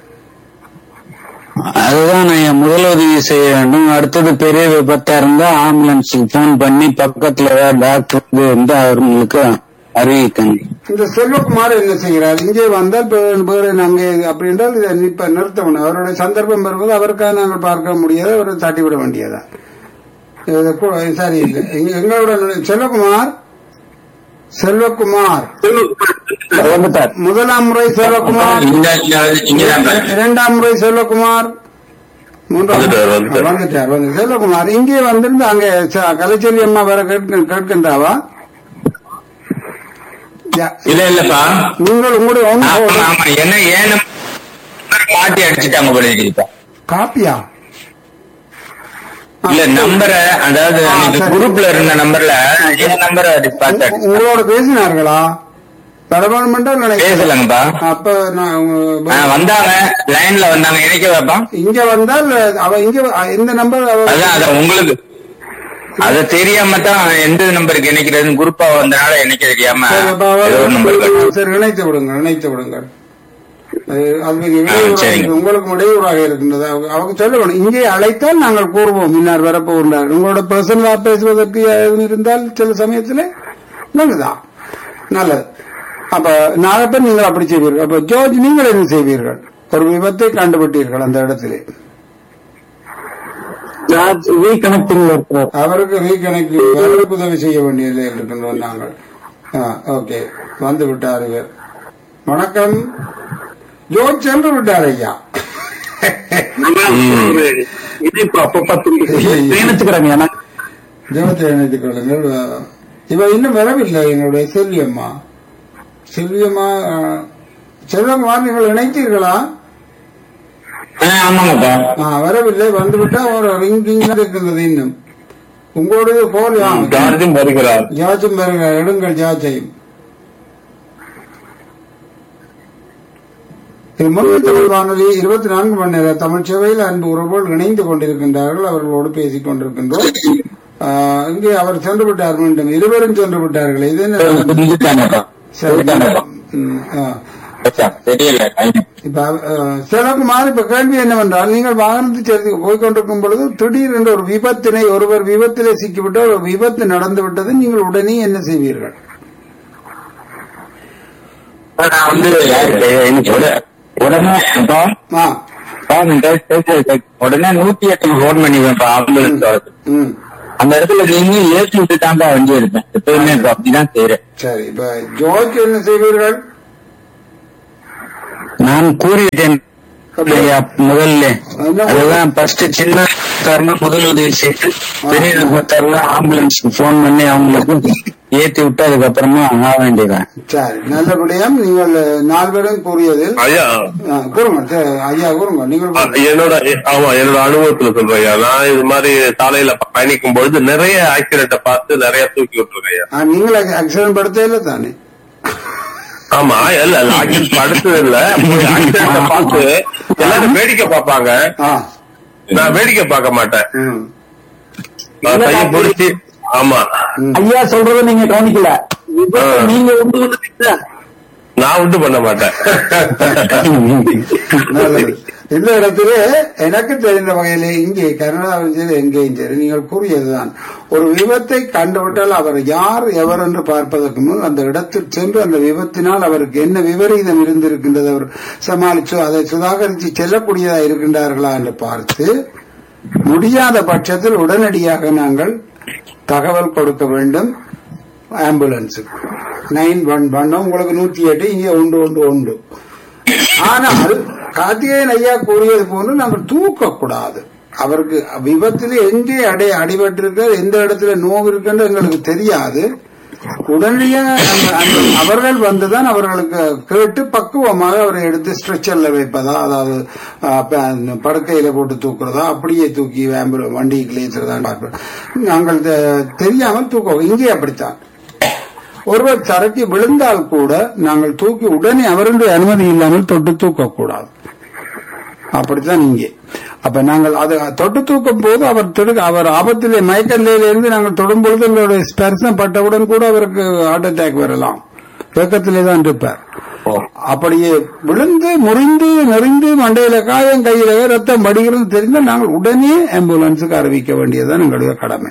அதுதான் நான் முதலுதவி செய்ய வேண்டும் அடுத்தது பெரிய விபத்தா இருந்தா ஆம்புலன்ஸுக்கு போன் பண்ணி பக்கத்துல ஏதாவது டாக்டர் இருந்து அவர்களுக்கு அறிவிக்கணும் இந்த செல்வகுமார் என்ன செய்கிறார் இங்கே வந்தால் பே- வேறு அங்கே அப்படி என்றால் இதை இப்ப நிறுத்தணும் அவருடைய சந்தர்ப்பம் வரும்போது அவருக்காக நாங்கள் பார்க்க முடியாது அவரை தட்டிவிட வேண்டியதா இது கு- சரியில்லை எங்க- எங்களோட நி- செல்வகுமார் செல்வகுமார் வந்துட்டார் முதலாம் முறை செல்வகுமார் இந்த இங்கதான் இரண்டாம் முறை செல்வகுமார் மூன்றாம் வந்துட்டார், வந்துட்டார். வந்துட்டார் வந்து செல்வகுமார் இங்கே வந்திருந்து அங்கே ச- கலைச்செல்வி அம்மா வேற கேட்க கேட்கின்றாவா யா- இல்ல இல்லப்பா நீங்கள் உங்களுடைய own ஆமா, phone- ஆமா என்ன ஏன் number மாத்தி அடிச்சுட்டாங்க போல இருக்குப்பா காப்பியா இல்ல நம்பரை அதாவது ஆ, அன்னைக்கு சரி. குரூப்ல இருந்த நம்பர்ல என் நம்பரை அடிச்சு பார்த்து உ- அடிச்சு. உங்களோட பேசினார்களா பரவாயில்ல நினைக்கிறேன் பேசலங்கப்பா அப்ப நான் ஆ, உங்க- வந்தாங்க லைன்ல வந்தாங்க இணைக்க வைப்பா இங்க வந்தால் அவ இங்க வ- இந்த நம்பர் அவ- அதான் அதான் உங்களுக்கு அத தெரியாம தான் எந்த நம்பருக்கு இணைக்கிறதுன்னு குரூப்பா வந்தனால இணைக்க தெரியாம சரி, அப்ப அவ- ஏதோ ஒரு நம்பருக்கு சரி இணைத்து விடுங்க இணைத்து விடுங்க அது அது ஆ, இடையூறாக சரிங்க. இருக்கு. உங்களுக்கு இடையூறாக இருக்கின்றது அவங்க அவங்க சொல்ல வேணும் இங்கே அழைத்தால் நாங்கள் கூறுவோம் முன்னர் வரப்போகின்றார் உங்களோட பர்சனலா பேசுவதற்கு எதுவும் இருந்தால் சில சமயத்தில் நல்லதுதான் நல்லது அப்ப நாகப்பன் நீங்கள் அப்படி செய்வீர்கள் அப்ப ஜோர்ஜ் நீங்கள் என்ன செய்வீர்கள் ஒரு விபத்தை கண்டுபிட்டீர்கள் அந்த இடத்திலே ரீகனெக்டிங்ல இருக்கிறார் அவருக்கு ரீகனெக்ட் அவருக்கு உதவி செய்ய வேண்டிய நிலையில் இருக்கின்றோம் நாங்கள் ஓகே வந்து விட்டார் இவர் வணக்கம் ஜோர்ஜ் சென்று விட்டார் ஐயா இது இப்ப அப்ப நினைச்சுக்கிறாங்க ஏன்னா ஜெபத்தை இணைத்துக் கொள்ளுங்கள் அஹ், இவ இன்னும் வரவில்லை என்னுடைய செல்வியம்மா செல்வியம்மா அஹ், செல்வம்மா நீங்கள் இணைத்தீர்களா ஆ, ஆமாங்கப்பா ஆ, வரவில்லை வந்துவிட்டா ஒரு ரிங்கிங் இருக்கின்றது இன்னும் உங்களுடைய போல் ஜார்ஜும் வருகிறார் ஜாச்சும் பாருங்க எடுங்கள் ஜாச்சையும் இது முன்னூத்தி தமிழ் வானொலி இருபத்தி நான்கு மணி நேர தமிழ் சேவையில் அன்பு உறவுகள் இணைந்து கொண்டிருக்கின்றார்கள் அவர்களோடு பேசிக் கொண்டிருக்கின்றோம் ஆஹ், இங்கே அவர் சென்று விட்டார் மீண்டும் இருவரும் சென்று விட்டார்கள் இது என்ன புரிஞ்சுட்டானேப்பா சரி புரிஞ்சுட்டானேப்பா ம், ஆ. தெரியல இப்ப அஹ், சிலகுமார் இப்ப கேள்வி என்னவென்றால் நீங்கள் வாகனத்தை சேர்த்து போய்கொண்டிருக்கும் பொழுது திடீரென்று ஒரு விபத்தினை ஒருவர் விபத்திலே சிக்கிவிட்டு ஒரு விபத்து நடந்து விட்டது நீங்கள் உடனே என்ன செய்வீர்கள் நான் வந்து என்ன சொல்ல உடனே இப்போ ஆ உடனே நூத்தி எட்டுக்கு போன் பண்ணிடுவேன் ஆம்புலன்ஸ் வரது ம் அந்த இடத்துல நின்று ஏற்றி விட்டு தாங்க வண்டி எடுப்பேன் எப்பவுமே இப்ப அப்படிதான் செய்யறேன் சரி இப்ப ஜோர்ஜ் என்ன செய்வீர்கள் நான் கூறிட்டேன் ஐயா, முதல்ல என்ன அதுதான் ஃபர்ஸ்ட் சின்ன தரணும் முதல் உதவி செய்து பெரிய தரல ஆம்புலன்ஸ்க்கு போன் பண்ணி அவங்களுக்கு ஏத்தி விட்டு அதுக்கப்புறமா ஆக வேண்டியதான் சரி நல்லபடியா நீங்கள் நால்வரும் கூறியதில் ஐயா ஆ, கூறுங்க சரி, ஐயா கூறுங்க நீங்கள் அ- என்னோட ஆமா என்னோட அனுபவத்துல சொல்றேன் ஐயா. நான் இது மாதிரி சாலையில பயணிக்கும் பொழுது நிறைய ஆக்சிடென்ட பார்த்து நிறைய தூக்கி விட்டுருக்கேன் ஐயா. ஆ, நீங்கள் ஆக்சிடென்ட் படுத்தே இல்லை தானே ஆமா இல்ல இல்ல ஆக்சிடென்ட் அடுத்தது இல்ல ஆக்சிடென்ட பார்த்து எல்லாரும் வேடிக்கை பார்ப்பாங்க ஆ நான் வேடிக்கை பார்க்க மாட்டேன் ம் நான் கையை பிடிச்சி ஆமா ஐயா சொல்றத நீங்க கவனிக்கல விபத்து ஆ. நீங்க உண்டு வந்துட்டீங்க நான் உண்டு பண்ண மாட்டேன் நல்லது. இந்த இடத்துல எனக்கு தெரிந்த வகையிலே இங்கே கனடாவில் சரி எங்கேயும் சரி நீங்கள் கூறியதுதான் ஒரு விபத்தை கண்டுவிட்டால் அவர் யார் எவர் என்று பார்ப்பதற்கு முன் அந்த இடத்தில் சென்று அந்த விபத்தினால் அவருக்கு என்ன விபரீதம் இருந்திருக்கின்றது அவர் சமாளிச்சு அதை சுதாகரித்து செல்லக்கூடியதா இருக்கின்றார்களா என்று பார்த்து முடியாத பட்சத்தில் உடனடியாக நாங்கள் தகவல் கொடுக்க வேண்டும் ஆம்புலன்ஸுக்கு நைன் ஒன் ஒன் உங்களுக்கு நூத்தி எட்டு இங்கே உண்டு உண்டு உண்டு ஆனால் கார்த்திகேயன் ஐயா கூறியது போன்று நாங்கள் தூக்கக்கூடாது அவருக்கு விபத்தில் எங்கே அடை அடிபட்டிருக்க எந்த இடத்துல நோவு இருக்குன்னு எங்களுக்கு தெரியாது உடனடியாக அந்த- அந்த அவர்கள் வந்துதான் அவர்களுக்கு கேட்டு பக்குவமாக அவரை எடுத்து ஸ்ட்ரெச்சர்ல வைப்பதா அதாவது ஆ, ப- அந்த படுக்கையில போட்டு தூக்குறதா அப்படியே தூக்கி ஆம்புல வண்டிக்கு ஏற்றுறதா பார்க்கிறோம் நாங்கள் தெ- தெரியாமல் தூக்குவோம் இங்கே அப்படித்தான் ஒருவர் சரக்கு விழுந்தால் கூட நாங்கள் தூக்கி உடனே அவருடைய அனுமதி இல்லாமல் தொட்டு தூக்கக்கூடாது அப்படித்தான் இங்கே அப்ப நாங்கள் அது தொட்டு தூக்கும் போது அவர் தொடு அவர் ஆபத்திலே மயக்க நிலையில இருந்து நாங்கள் தொடும் பொழுது எங்களுடைய ஸ்பர்சம் பட்டவுடன் கூட அவருக்கு ஹார்ட் அட்டாக் வரலாம் இயக்கத்திலே தான் இருப்பார் அப்படியே விழுந்து முறிந்து நெறிந்து மண்டையில காயம் கையில ரத்தம் வடிகிறது தெரிந்தால் நாங்கள் உடனே ஆம்புலன்ஸுக்கு அறிவிக்க வேண்டியதுதான் எங்களுடைய கடமை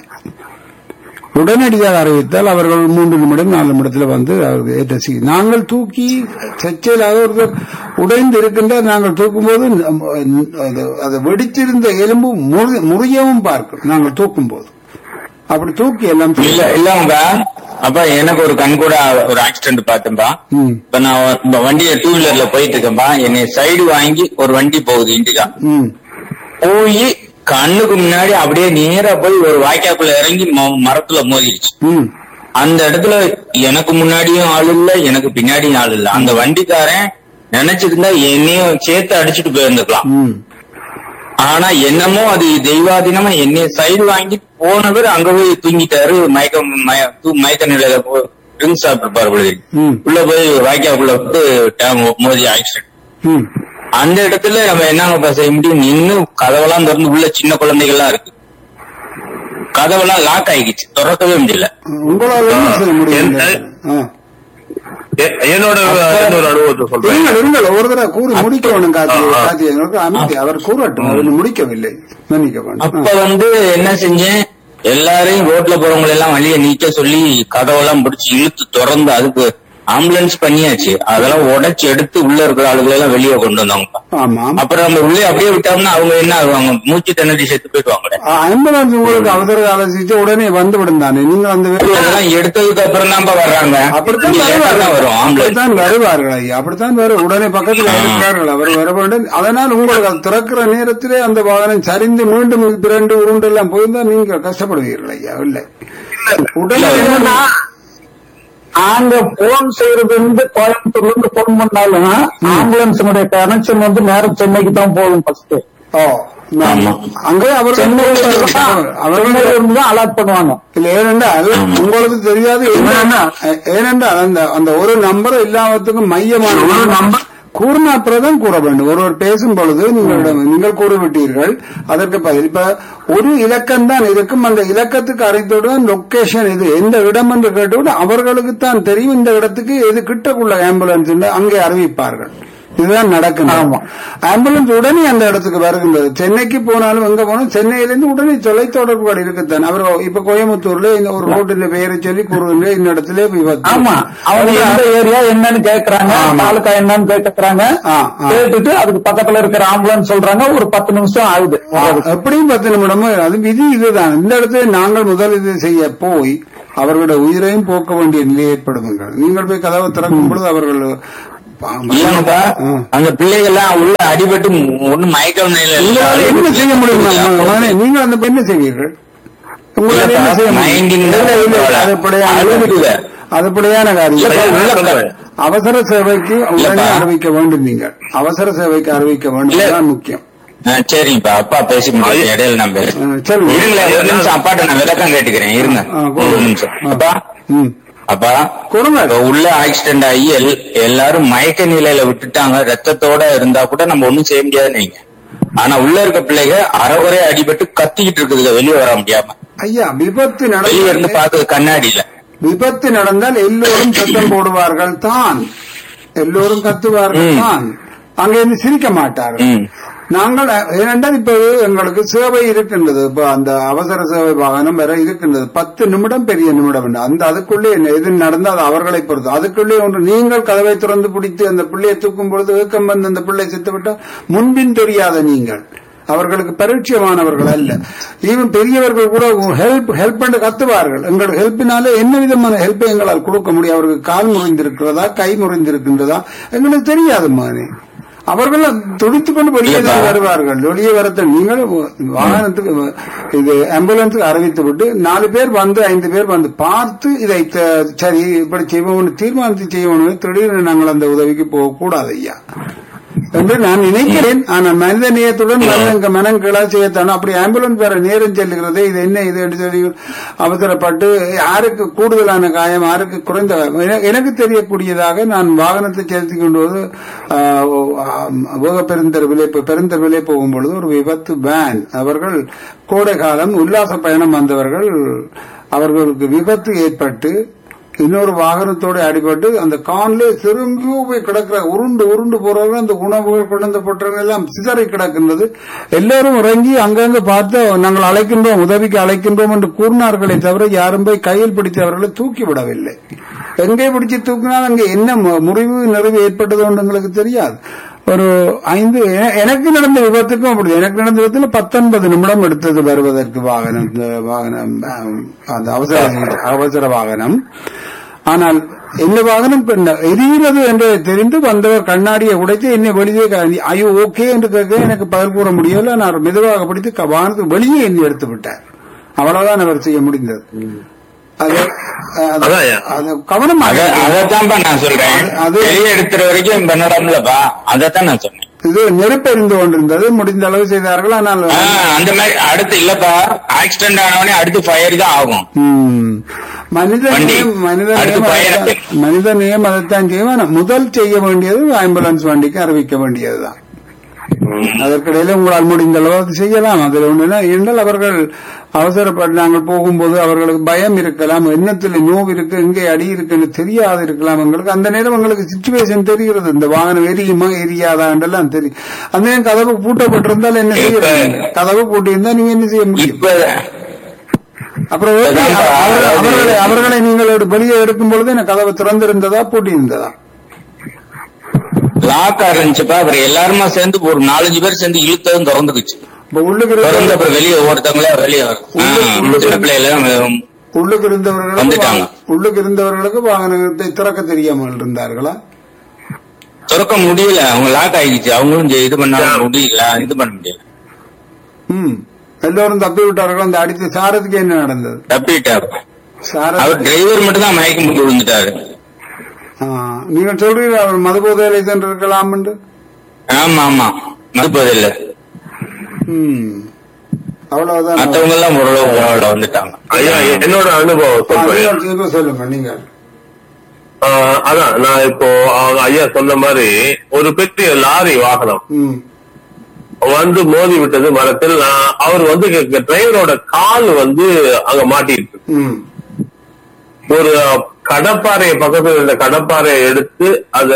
உடனடியாக அறிவித்தால் அவர்கள் மூன்று நிமிடம் நாலு நிமிடத்தில் வந்து அவருக்கு ஏற்ற சி- நாங்கள் தூக்கி சர்ச்சையிலாக ஒருத்தர் உடைந்து இருக்கின்ற நாங்கள் தூக்கும்போது அது- அது வெடித்திருந்த எலும்பு முறி- முறியவும் பார்க்கும் நாங்கள் தூக்கும் போது அப்படி தூக்கி எல்லாம் இல்ல இல்லங்க அப்ப எனக்கு ஒரு கண் கூட ஒரு ஆக்சிடென்ட் பார்த்தேன்பா ம். இப்ப நான் இந்த வண்டியை டூ வீலர்ல போயிட்டு இருக்கேன்பா என்னை சைடு வாங்கி ஒரு வண்டி போகுது இண்டிகா ம் போய் கண்ணுக்கு முன்னாடி அப்படியே நேரா போய் ஒரு வாய்க்காக்குள்ள இறங்கி ம- மரத்துல மோதிருச்சு ம் அந்த இடத்துல எனக்கு முன்னாடியும் ஆள் இல்ல எனக்கு பின்னாடியும் ஆள் இல்ல அந்த வண்டிக்காரன் நினைச்சிருந்தா என்னையும் சேர்த்து அடிச்சுட்டு போயிருந்துக்கலாம் ம் ஆனா என்னமோ அது தெய்வாதீனமா என்னைய சைடு வாங்கி போனவர் அங்க போய் தூங்கிட்டாரு மயக்கம் மய- தூ- மயக்க நிலையில ட்ரிங்க்ஸ் சாப்பிட்டுருப்பாரு போல இருக்கு. ம். உள்ள போய் வாய்க்காக்குள்ள விட்டு டேம் மோதி ஆக்சிடென்ட் ம் அந்த இடத்துல நம்ம என்னங்க செய்ய முடியும் நின்னு கதவெல்லாம் திறந்து உள்ள சின்ன குழந்தைகள்லாம் இருக்கு கதவெல்லாம் லாக் ஆகிடுச்சு திறக்கவே முடியல உங்களால் என்ன செய்ய முடியும் இந்த என்- இடத்துல? ஆ. எ- என்னோட இன்னொரு அனுபவத்தை சொல்றேன் இருங்கள் இருங்கள் ஒரு தடவை கூறி முடிக்க வேணும் கார்த்திகை ஆ, ஆ. கார்த்திகேயனுக்கு அமைதி அவர் கூறட்டும் அவர் முடிக்கவில்லை மன்னிக்க அப்ப வேண்டும் வந்து என்ன செஞ்சேன் எல்லாரையும் ரோட்ல போறவங்க எல்லாம் வழிய நீக்க சொல்லி கதவெல்லாம் பிடிச்சு இழுத்து திறந்து அதுக்கு ஆம்புலன்ஸ் பண்ணியாச்சு அதெல்லாம் உடைச்சு எடுத்து உள்ள இருக்கிற ஆளுகளை எல்லாம் வெளியே கொண்டு வந்தாங்க ஆமாம் அப்புறம் நம்ம உள்ளே அப்படியே விட்டோம்னா அவங்க என்ன ஆகுவாங்க மூச்சு திணறி செத்து போயிடுவாங்க ஆம்புலன்ஸ் உங்களுக்கு அவசர கால சிகிச்சை உடனே வந்து விடும் தானே நீங்கள் அந்த வே- அதெல்லாம் எடுத்ததுக்கு அப்புறம் தான் வர்றாங்க அப்படித்தான் இங்க late ஆ தான் வருவார்கள் வரும் ஆம்புலன்ஸ் அப்படித்தான் வருவார்கள் ஐயா அப்படித்தான் வரும் உடனே பக்கத்தில் இருக்கிறார்கள் அவர் வர வேண்டும் அதனால் உங்களுக்கு அது திறக்கிற நேரத்திலே அந்த வாகனம் சரிந்து மீண்டும் இரண்டு உருண்டு எல்லாம் போயிருந்தா நீங்க கஷ்டப்படுவீர்கள் ஐயா இல்லை உடனே என்னன்னா நாங்க போன் செய்யறது வந்து கோயம்புத்தூர்ல இருந்து போன் பண்ணாலும் ஆம்புலன்ஸுடைய கனெக்ஷன் வந்து நேரம் சென்னைக்கு தான் போகும் ஃபர்ஸ்ட் ஓ நான் ஆமா. அங்கே அவர்கள் அவர்கள் இருந்து அலாட் பண்ணுவாங்க இல்ல ஏனென்றால் உங்களுக்கு தெரியாது என்னன்னா ஏனென்றால் அந்த அந்த ஒரு நம்பர் எல்லாத்துக்கும் மையமான ஒரு நம்பர் கூறின அப்புறம் கூற வேண்டும் ஒருவர் பேசும் பொழுது நீங்களிடம் நீங்கள் கூறிவிட்டீர்கள் அதற்கு பதில் இப்ப ஒரு இலக்கம் தான் இருக்கும் அந்த இலக்கத்துக்கு அறிந்தவுடன் லொகேஷன் இது எந்த இடம் என்று கேட்டவுடன் அவர்களுக்கு தான் தெரியும் இந்த இடத்துக்கு எது கிட்டக்குள்ள ஆம்புலன்ஸ் என்று அங்கே அறிவிப்பார்கள் இதுதான் நடக்கும் ஆம்புலன்ஸ் உடனே அந்த இடத்துக்கு வருகின்றது சென்னைக்கு போனாலும் எங்க போனாலும் சென்னையிலிருந்து உடனே தொலைத்தொடர்புகள் இருக்குத்தான் அவர் இப்ப கோயம்புத்தூர்ல இந்த ஒரு ரோட்டில் பெயரை சொல்லி கூறுகின்ற இந்த இடத்துல விபத்து ஆமா அவங்க எந்த ஏரியா என்னன்னு கேக்குறாங்க ஆமா. தாலுக்கா என்னன்னு கேக்குறாங்க ஆ, ஆ. கேட்டுட்டு அதுக்கு பக்கத்துல இருக்கிற ஆம்புலன்ஸ் சொல்றாங்க ஒரு பத்து நிமிஷம் ஆகுது எப்படியும் பத்து நிமிடமும் அது விதி இதுதான் இந்த இடத்துல நாங்கள் முதல் இது செய்ய போய் அவர்களுடைய உயிரையும் போக்க வேண்டிய நிலை ஏற்படுங்கள் நீங்கள் போய் கதவை திறக்கும் பொழுது அவர்கள் இல்லங்கப்பா ம். அந்த பிள்ளைகள்லாம் உள்ள அடிபட்டு ஒண்ணும் மயக்கம் நிலையில இல்ல. உங்களால் என்ன செய்ய முடியும் மகனே? நீங்கள் அந்த என்ன செய்வீர்கள் உங்களால் என்ன செய்ய முடியும்? மயங்கி நின்று இல்லை, இல்லை, அது அப்படியான- அழுதுடுவ. அது அப்படியான காரியம் இல்ல, சொல்றேன். அவசர சேவைக்கு உடனே இல்லப்பா. அறிவிக்க வேண்டும் நீங்கள் அவசர சேவைக்கு அறிவிக்க வேண்டும் இல்ல. அதுதான் முக்கியம் ஆ, சரிங்கப்பா அப்பா பேசி முடியும் இடையில நான் பேச ஆ, சொல்லுங்க. இருங்களேன் ஒரு நிமிஷம் அப்பாட்ட நான் விளக்கம் கேட்டுக்கிறேன் இருங்க ஆ, கொடுங்க. ஒரு நிமிஷம் ஆ. அப்பா ம். அப்பா கொடுங்க. இப்ப உள்ள ஆக்சிடென்ட் ஆகி எல்- எல்லாரும் மயக்க நிலையில விட்டுட்டாங்க ரத்தத்தோட இருந்தா கூட நம்ம ஒண்ணும் செய்ய முடியாதுன்னு வைங்க. ஆனா உள்ள இருக்க பிள்ளைங்க அறகுறையா அடிபட்டு கத்திக்கிட்டு இருக்குதுங்க வெளியே வர முடியாம ஐயா விபத்து வெளியே இருந்து நடந்து பாக்குது கண்ணாடியில விபத்து நடந்தால் எல்லோரும் சத்தம் போடுவார்கள் தான் எல்லோரும் கத்துவார்கள் ம். தான் அங்கிருந்து சிரிக்க மாட்டார்கள் ம். நாங்கள் ஏனென்றால் இப்ப எங்களுக்கு சேவை இருக்கின்றது இப்ப அந்த அவசர சேவை வாகனம் வேற இருக்கின்றது பத்து நிமிடம் பெரிய நிமிடம் என்று. அந்த அதுக்குள்ளே என்ன எது நடந்தால் அது அவர்களை பொறுத்து அதுக்குள்ளே ஒன்று நீங்கள் கதவை திறந்து பிடித்து அந்த பிள்ளையை தூக்கும் பொழுது ஏக்கம் வந்து அந்த பிள்ளை செத்து விட்டால் முன்பின் தெரியாத நீங்கள் அவர்களுக்கு பரிட்சயமானவர்கள் அல்ல ஈவன் பெரியவர்கள் கூட ஹெல்ப் ஹெல்ப் பண்ண கத்துவார்கள் எங்கள் ஹெல்ப்பினாலே என்ன விதமான ஹெல்ப்பை எங்களால் கொடுக்க முடியும் அவருக்கு கால் முறிந்திருக்கிறதா கை முறிந்திருக்கின்றதா எங்களுக்கு தெரியாது மானே அவர்கள் துடித்துக் கொண்டு வெளியே தான் வருவார்கள் வெளியே வரத்த நீங்கள் வாகனத்துக்கு இது ஆம்புலன்ஸுக்கு அறிவித்து விட்டு நாலு பேர் வந்து ஐந்து பேர் வந்து பார்த்து இதை த- சரி இப்படி செய்வோம்னு தீர்மானித்து செய்வோம் திடீர்னு நாங்கள் அந்த உதவிக்கு போக கூடாது ஐயா என்று நான் நினைக்கிறேன் ஆனால் மனித நேயத்துடன் மனிதன் மனம் கிளா செய்யத்தானோ அப்படி ஆம்புலன்ஸ் வேற நேரம் செல்லுகிறதே இது என்ன இது என்று சொல்லி அவசரப்பட்டு யாருக்கு கூடுதலான காயம் யாருக்கு குறைந்த காயம் என- எனக்கு தெரியக்கூடியதாக நான் வாகனத்தை செலுத்திக் கொண்டு வந்து வேக பெருந்தெருவிலே இப்ப பெருந்தெருவிலே போகும் பொழுது ஒரு விபத்து வேன் அவர்கள் கோடை காலம் உல்லாச பயணம் வந்தவர்கள் அவர்களுக்கு விபத்து ஏற்பட்டு இன்னொரு வாகனத்தோட அடிபட்டு அந்த கான்ல திரும்பியும் போய் கிடக்கிற உருண்டு உருண்டு போறவங்க அந்த உணவுகள் கொண்டு போட்டவங்க எல்லாம் சிதறி கிடக்கின்றது எல்லாரும் இறங்கி அங்கங்க பார்த்து நாங்கள் அழைக்கின்றோம் உதவிக்கு அழைக்கின்றோம் என்று கூறினார்களே தவிர யாரும் போய் கையில் பிடித்து அவர்களை தூக்கி விடவில்லை எங்கே பிடிச்சு தூக்கினால் அங்கே என்ன மு- முறிவு நிறைவு ஏற்பட்டது என்று எங்களுக்கு தெரியாது ஒரு ஐந்து எ- எனக்கு நடந்த விபத்துக்கும் அப்படி எனக்கு நடந்த விபத்துல பத்தொன்பது நிமிடம் எடுத்தது வருவதற்கு வாகனம் இந்த வாகனம் ஆம், அந்த அவசர அவசர வாகனம் ஆனால் இந்த வாகனம் இப்ப இந்த எரிகிறது என்று தெரிந்து வந்தவர் கண்ணாடியை உடைத்து என்னை வெளியே க- ஐயோ ஓகே என்று கேட்க எனக்கு பதில் கூற முடியல நான் மெதுவாக பிடித்து க- வாகனத்துக்கு வெளியே என்னை எடுத்து விட்டார் அவ்வளவுதான் அவர் செய்ய முடிந்தது அது அது- அதான்யா. அது கவனமாக அத- அதத்தான்பா நான் சொல்றேன் அது- வெளியே எடுத்துற வரைக்கும் பண்ணலாம்லப்பா அதத்தான் நான் சொன்னேன் இது நெருப்பெறிந்து கொண்டிருந்தது முடிந்த அளவு செய்தார்கள் ஆனால் ஆ, அந்த மாதிரி அடுத்து இல்லப்பா ஆக்சிடென்ட் ஆனவனே அடுத்து ஃபயர் தான் ஆகும் ம். மனித வண்டி. நேயம் மனித அடுத்து நேயம் பயணம். அதைத்தான் மனித நேயம் அதைத்தான் செய்யும் ஆனா முதல் செய்ய வேண்டியது ஆம்புலன்ஸ் வண்டிக்கு அறிவிக்க வேண்டியதுதான் அதற்கிடையில உங்களால் முடிந்த அளவு அது செய்யலாம் அதில் ஒன்றுனா என்றால் அவர்கள் அவசரப்பட்டு நாங்கள் போகும்போது அவர்களுக்கு பயம் இருக்கலாம் எண்ணத்தில் நோவு இருக்கு எங்கே அடி இருக்குன்னு தெரியாது இருக்கலாம் எங்களுக்கு அந்த நேரம் உங்களுக்கு சுச்சுவேஷன் தெரிகிறது இந்த வாகனம் எரியுமா எரியாதா என்றெல்லாம் தெரியும் அந்த நேரம் கதவு பூட்டப்பட்டிருந்தால் என்ன செய்யறது கதவு பூட்டியிருந்தா நீங்க என்ன செய்ய முடியும் இப்ப அப்புறம் எப்படி அதான் அவர்கள்- அது- அவர்களை அவர்களை நீங்கள் ஒரு வெளியே எடுக்கும் பொழுது எனக்கு கதவு திறந்திருந்ததா பூட்டி இருந்ததா லாக்கா இருந்துச்சுப்பா அப்புறம் எல்லாருமா சேர்ந்து ஒரு நாலஞ்சு பேர் சேர்ந்து இழுத்ததும் திறந்துக்குச்சு இப்ப உள்ளுக்கு திறந்து இருந்த- அப்புறம் வெளியே ஒவ்வொருத்தவங்களா வெளியே வரும் ஆ, சின்ன பிள்ளைல உள்ளுக்கு இருந்தவர்களுக்கு வந்துட்டாங்க. வா- உள்ளுக்கு இருந்தவர்களுக்கு வாகனத்தை திறக்க தெரியாமல் இருந்தார்களா திறக்க முடியல அவங்க லாக் ஆகிடுச்சு அவங்களும் இது பண்ண முடியல இது பண்ண முடியல ம் எல்லோரும் தப்பி விட்டார்கள் அந்த அடித்த சாரத்துக்கு என்ன நடந்தது தப்பிட்டாரு சாரதி அவர் டிரைவர் மட்டும் தான் மயக்கம் போட்டு விழுந்துட்டாரு ஆ, நீங்கள் சொல்றீங்க அவர் மதுபோதையில சென்றிருக்கலாம் என்று ஆமா ஆமா மறுப்பது இல்ல ம். அவ்வளவுதான் மத்தவங்க எல்லாம் ஓரளவு பரவாயில்ல வந்துட்டாங்க ஐயா என்னோட அனுபவம் ஆ, சொல்றேன் நீங்கள் திரும்ப சொல்லுங்க நீங்கள் ஆஹ் அதான் நான் இப்போ அவங்க ஐயா சொன்ன மாதிரி ஒரு பெரிய லாரி வாகனம் ம் வந்து மோதி விட்டது மரத்தில் நான் அவர் வந்து டிரைவரோட கால் வந்து அங்க மாட்டிருக்கு ம் ஒரு கடப்பாறையை பக்கத்துல இருந்த கடப்பாறையை எடுத்து அத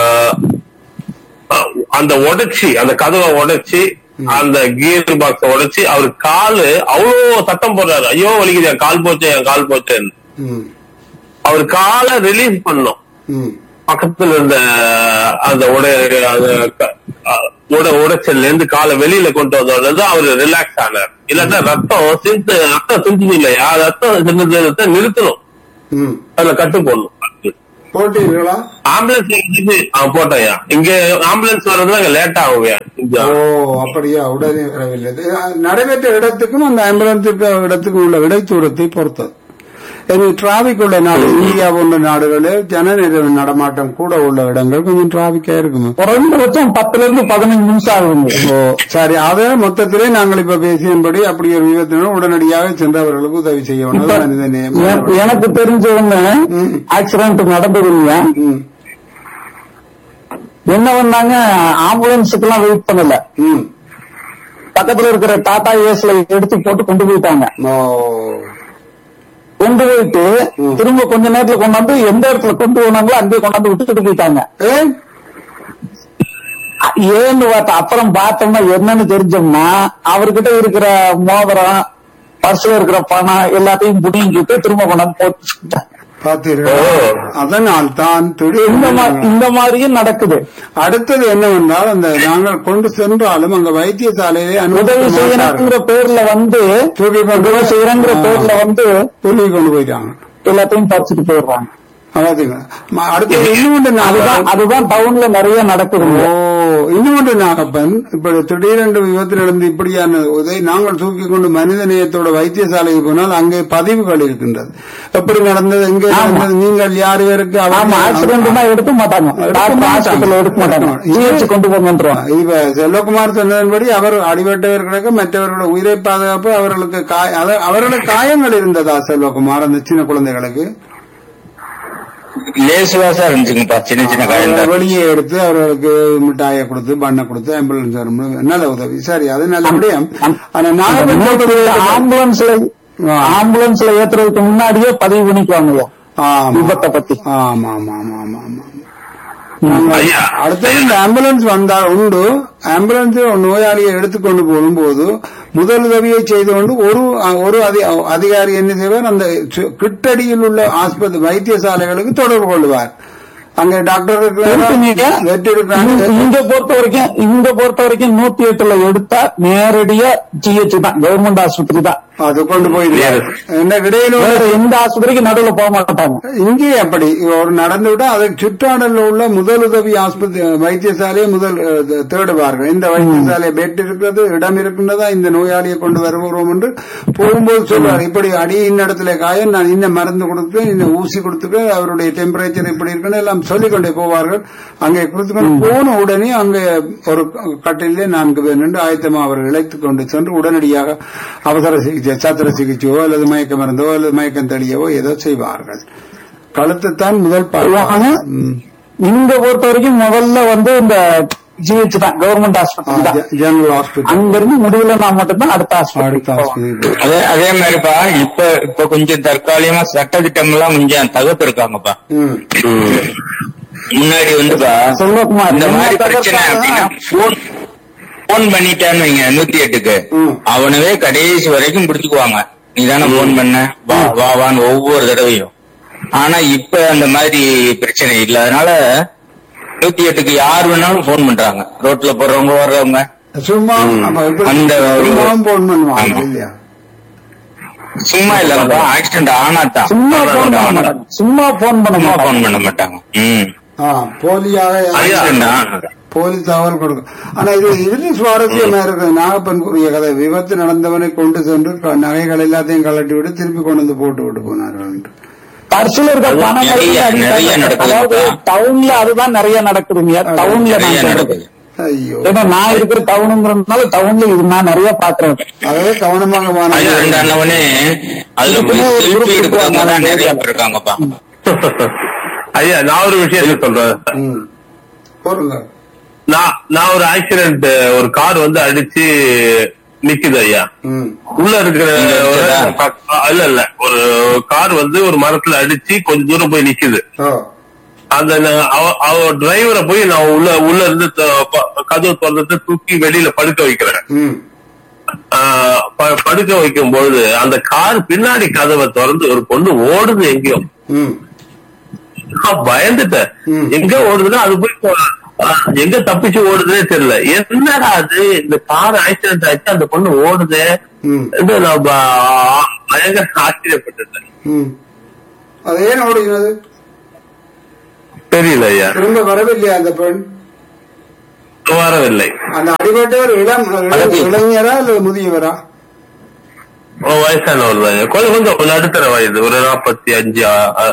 அஹ், அந்த உடைச்சி அந்த கதவை உடைச்சி அந்த கியர் பாக்ஸ உடைச்சி அவர் காலு அவ்வளவு சத்தம் போடுறாரு ஐயோ வலிக்குது என் கால் போச்சு என் கால் போச்சேன்னு ம் அவர் காலை ரிலீஸ் பண்ணோம் ம் பக்கத்துல இருந்த அந்த உடை அந்த க- அஹ் உட உடைச்சல்ல இருந்து காலை வெளியில கொண்டு வந்தோட தான் அவர் ரிலாக்ஸ் ஆனார் இல்லாட்டா ரத்தம் சிந்து ரத்தம் சிந்துது இல்லையா ரத்தம் சிந்துறத நிறுத்தணும் ம் அதுல கட்டு போடணும் போட்டீர்களா ஆம்புலன்ஸ் வந்து போட்டோம்யா இங்க ஆம்புலன்ஸ் வர்றது அங்க லேட் ஆகுங்க இங்க ஓ அப்படியா உடனே வரவில்லை இது, அஹ், நடைபெற்ற இடத்துக்கும் அந்த ஆம்புலன்ஸுக்கு இடத்துக்கும் உள்ள இடைத்தூரத்தை பொறுத்தது இது டிராபிக் உள்ள நாடு இந்தியா போன்ற நாடுகளில் ஜன நெரு- நடமாட்டம் கூட உள்ள இடங்கள் கொஞ்சம் டிராபிக்கா இருக்குமா குறைந்தபட்சம் பத்துல இருந்து பதினஞ்சு நிமிஷம் ஆகுங்க ஓ சரி அதை மொத்தத்திலே நாங்கள் இப்ப பேசியபடி அப்படி ஒரு விபத்தினர் உடனடியாக சென்றவர்களுக்கு உதவி செய்ய வேண்டும் இப்ப மனித நேயம். எ- எனக்கு தெரிஞ்சவங்க ம். ஆக்சிடென்ட் நடந்ததுங்க ம், என்ன பண்ணாங்க ஆம்புலன்ஸுக்கு எல்லாம் வெயிட் பண்ணல ம். பக்கத்துல இருக்கிற டாடா ஏஸ்ல எடுத்து போட்டு கொண்டு போயிட்டாங்க ஓ கொண்டு போயிட்டு ம். திரும்ப கொஞ்ச நேரத்துல கொண்டாந்து எந்த இடத்துல கொண்டு போனாங்களோ அங்கேயே கொண்டாந்து விட்டுட்டு போயிட்டாங்க ஏ ஏன்னு பார்த்தா அப்புறம் பார்த்தோம்னா என்னன்னு தெரிஞ்சோம்னா அவர்கிட்ட இருக்கிற மோதிரம் பர்ஸ்ல இருக்கிற பணம் எல்லாத்தையும் புடிங்கிட்டு திரும்ப கொண்டாந்து போட்டு பார்த்தீர்கள் அதனால் தான் இந்த திடீர்னு மா- இந்த மாதிரியும் நடக்குது அடுத்தது என்னவென்றால் அந்த நாங்கள் கொண்டு சென்றாலும் அங்க வைத்தியசாலையிலே உதவி அனுமதிக்க செய்யணுங்கிற மாட்டார்கள். பேர்ல வந்து தூக்கி கொண்டு உதவி செய்யறங்கிற பேர்ல வந்து தூக்கி கொண்டு போயிட்டாங்க எல்லாத்தையும் பறிச்சுட்டு போயிடுறாங்க பாத்தீங்களா ம- அடுத்தது இன்னொன்று அதுதான் நாகப்பன் அதுதான் டவுன்ல நிறைய நடக்குதுங்க ஓ இன்னொன்று நாகப்பன் இப்ப திடீரென்று விபத்து நடந்து இப்படியான இதை நாங்கள் தூக்கி கொண்டு மனித நேயத்தோட வைத்தியசாலைக்கு போனால் அங்கே பதிவுகள் இருக்கின்றது எப்படி நடந்தது எங்கே ஆமா. நடந்தது நீங்கள் யார் பேருக்கு ஆமா ஆக்சிடென்ட்னா எடுக்க மாட்டாங்க எடுக்க டாக்டர் மாட்டாங்க. ஹாஸ்பிட்டல் எடுக்க மாட்டாங்க ஜிஹெச் கொண்டு போங்கன்றாங்க இப்ப செல்வகுமார் சொன்னதன்படி அவர் அடிபட்டவர்களுக்கு மற்றவர்களோட உயிரை பாதுகாப்பு அவர்களுக்கு காய அத- அவர்களுக்கு காயங்கள் இருந்ததா செல்வகுமார் அந்த சின்ன குழந்தைகளுக்கு லேசுவாசா இருந்துச்சுங்கப்பா சின்ன சின்ன காயம் அவரை தான் வெளியே எடுத்து அவர்களுக்கு மிட்டாயை கொடுத்து பண்ணை கொடுத்து ஆம்புலன்ஸ் வரும் நல்ல உதவி சரி அது நல்லபடியா ஆனா நாகப்பன் சொல்றது ஆம்புலன்ஸ்ல ஆ. ஆம்புலன்ஸ்ல ஏத்துறதுக்கு முன்னாடியே பதிவு பண்ணிக்குவாங்க ஆமா விபத்தை பத்தி ஆமா ஆமா ஆமா ஆமா ஆமா நாங்க ஐயா. அடுத்தது இந்த ஆம்புலன்ஸ் வந்தால் உண்டு ஆம்புலன்ஸ் நோயாளியை எடுத்துக்கொண்டு போகும்போது முதல் உதவியை செய்து கொண்டு ஒரு ஒரு அதி- அதிகாரி என்ன செய்வார் அந்த சு- கிட்டடியில் உள்ள ஆஸ்பத்திரி வைத்தியசாலைகளுக்கு தொடர்பு கொள்வார் அங்க டாக்டர் இருக்குங்க. வெற்றி இருக்கிறாங்க இங்க பொறுத்த வரைக்கும் இங்க பொறுத்த வரைக்கும் நூத்தி எட்டுல எடுத்தா நேரடியா ஜிஹெச் தான் கவர்மெண்ட் ஆஸ்பத்திரி தான் அது கொண்டு போய் என்ன இடையில உள்ள வேற எந்த ஆஸ்பத்திரிக்கு நடுவுல போக மாட்டாங்க இங்கே அப்படி ஒரு நடந்து விட்டா அதுக்கு சுற்றாடல உள்ள முதலுதவி ஆஸ்பத்திரி வைத்தியசாலையை முதல் அஹ், தே- தேடுவார்கள் இந்த வைத்தியசாலை பெட் இருக்கிறது இடம் இருக்கின்றதா இந்த நோயாளியை கொண்டு வருகிறோம் என்று போகும்போது சொல்றார் இப்படி அடி இந்த இடத்துல காயம் நான் இந்த மருந்து கொடுத்து இந்த ஊசி கொடுத்துட்டு அவருடைய டெம்பரேச்சர் இப்படி இருக்குன்னு எல்லாம் சொல்லிக்கொண்டே போவார்கள் அங்கே கொடுத்துக்கொண்டு போன உடனே அங்கே ஒரு கட்டிலே நான்கு பேர் நின்று ஆயத்தமா அவர்கள் இழைத்துக் கொண்டு சென்று உடனடியாக அவசர சிகிச்சை சத்திர சிகிச்சையோ அல்லது மயக்க மருந்தோ அல்லது மயக்கம் தெளியவோ ஏதோ செய்வார்கள் கழுத்தைத்தான் முதல் ஆனா, ம். இங்க பொறுத்த வரைக்கும் முதல்ல வந்து இந்த ஜிஹெச் தான் கவர்மெண்ட் ஆஸ்பத்திரி தான் ஜெ- ஜெனரல் ஹாஸ்பிட்டல் அங்க இருந்து முடியலன்னா மட்டும்தான் அடுத்த ஆஸ்பத்திரி அடுத்த ஹாஸ்பிட்டல் அதே அதே மாதிரிப்பா இப்ப இப்ப கொஞ்சம் தற்காலிகமா சட்டத்திட்டம் எல்லாம் கொஞ்சம் தகர்த்து இருக்காங்கப்பா ம் முன்னாடி வந்துப்பா செல்வகுமார் இந்த மாதிரி என்ன பிரச்சனை தகர்த்தாங்க? அப்படின்னா போன் போன் பண்ணிட்டான்னு வைங்க நூத்தி எட்டுக்கு ம். அவனவே கடைசி வரைக்கும் பிடிச்சுக்குவாங்க நீ தானே போன் பண்ண வா வா வான்னு ஒவ்வொரு தடவையும் ஆனா இப்ப அந்த மாதிரி பிரச்சனை இல்ல அதனால நூத்தி எட்டுக்கு யார் வேணாலும் போன் பண்றாங்க ரோட்ல போறவங்க வர்றவங்க சும்மா அப்ப எப்படி அந்த ஒரு- சும்மாவும் போன் பண்ணுவாங்க ஆமா. இல்லையா சும்மா இல்லப்பா ஆக்சிடென்ட் ஆனாதான் சும்மா போன் பண்ண மாட்டாங்க சும்மா போன் பண்ண சும்மா மாட்டாங்க போன் பண்ண மாட்டாங்க ம் ஆ, போலியாக ஆக்சிடென்ட் ஆனதான் போலி தகவல் கொடுக்கும் ஆனா இது இதுல சுவாரஸ்யமா இருக்கு நாகப்பன் கூறிய கதை விபத்து நடந்தவனை கொண்டு சென்று க- நகைகள் எல்லாத்தையும் கலட்டி விட்டு திருப்பி கொண்டு வந்து போட்டு விட்டு போனார்கள் என்று. பர்சுல இருக்க அது பணம் நிறைய- எல்லாம் நிறைய அடிக்கிறாங்க. நடக்குது. அதாவது டவுன்ல அதுதான் நிறைய நடக்குதுங்க டவுன்ல நிறைய நான் சொல்றது நடக்குது ஐயோ ஏன்னா நான் இருக்கிற டவுனுங்கிறதுனால டவுன்ல இது நான் நிறைய பாக்குறேன் அதாவது கவனமாக ஐயா வாங்க ரெண்டு அண்ணவனே அதுல இதுக்குன்னு ஒரு செல்ஃபி group எடுக்கிறவங்க தான் இருப்பாங்க. நிறைய பேர் இருக்காங்கப்பா ஐயா நான் ஒரு விஷயத்த சொல்றேன் ம். போடுங்க நான் நான் ஒரு ஆக்சிடென்ட் ஒரு கார் வந்து அடிச்சு நிக்குது ஐயா ம் உள்ள இருக்கிற நீங்க ஒரு- அடிச்சதா? இல்ல இல்ல ஒரு கார் வந்து ஒரு மரத்துல அடிச்சு கொஞ்ச தூரம் போய் நிக்குது ஓ அந்த ந- அவ- அவ டிரைவரை போய் நான் உள்ள உள்ள இருந்து த- ப- கதவு திறந்துட்டு தூக்கி வெளியில படுக்க வைக்கிறேன் ம் ஆஹ் ப- படுக்க வைக்கும் பொழுது அந்த கார் பின்னாடி கதவை திறந்து ஒரு பொண்ணு ஓடுது எங்கேயோ ம் நான் பயந்துட்டேன் ம். எங்க ஓடுதுன்னா அது போய் கொ- ஆஹ் எங்க தப்பிச்சு ஓடுதுன்னே தெரியல என்னடா அது இந்த கார் ஆக்சிடென்ட் ஆச்சு அந்த பொண்ணு ஓடுது ம் நான் ப- பயங்கர ஆச்சரியப்பட்டுட்டேன் ம் அது ஏன் ஓடுகிறது தெரியல ஐயா திரும்ப வரவில்லையா அந்த பெண் வரவில்லை அந்த அடிபட்டவர் இளம் இளம் இளைஞரா அல்லது முதியவரா ஓ, வயசானவர் தான் ஐயா. கொஞ்சம் கொஞ்சம் கொஞ்சம் நடுத்தர வயது ஒரு நாற்பத்தி அஞ்சு ஆ- ஆ-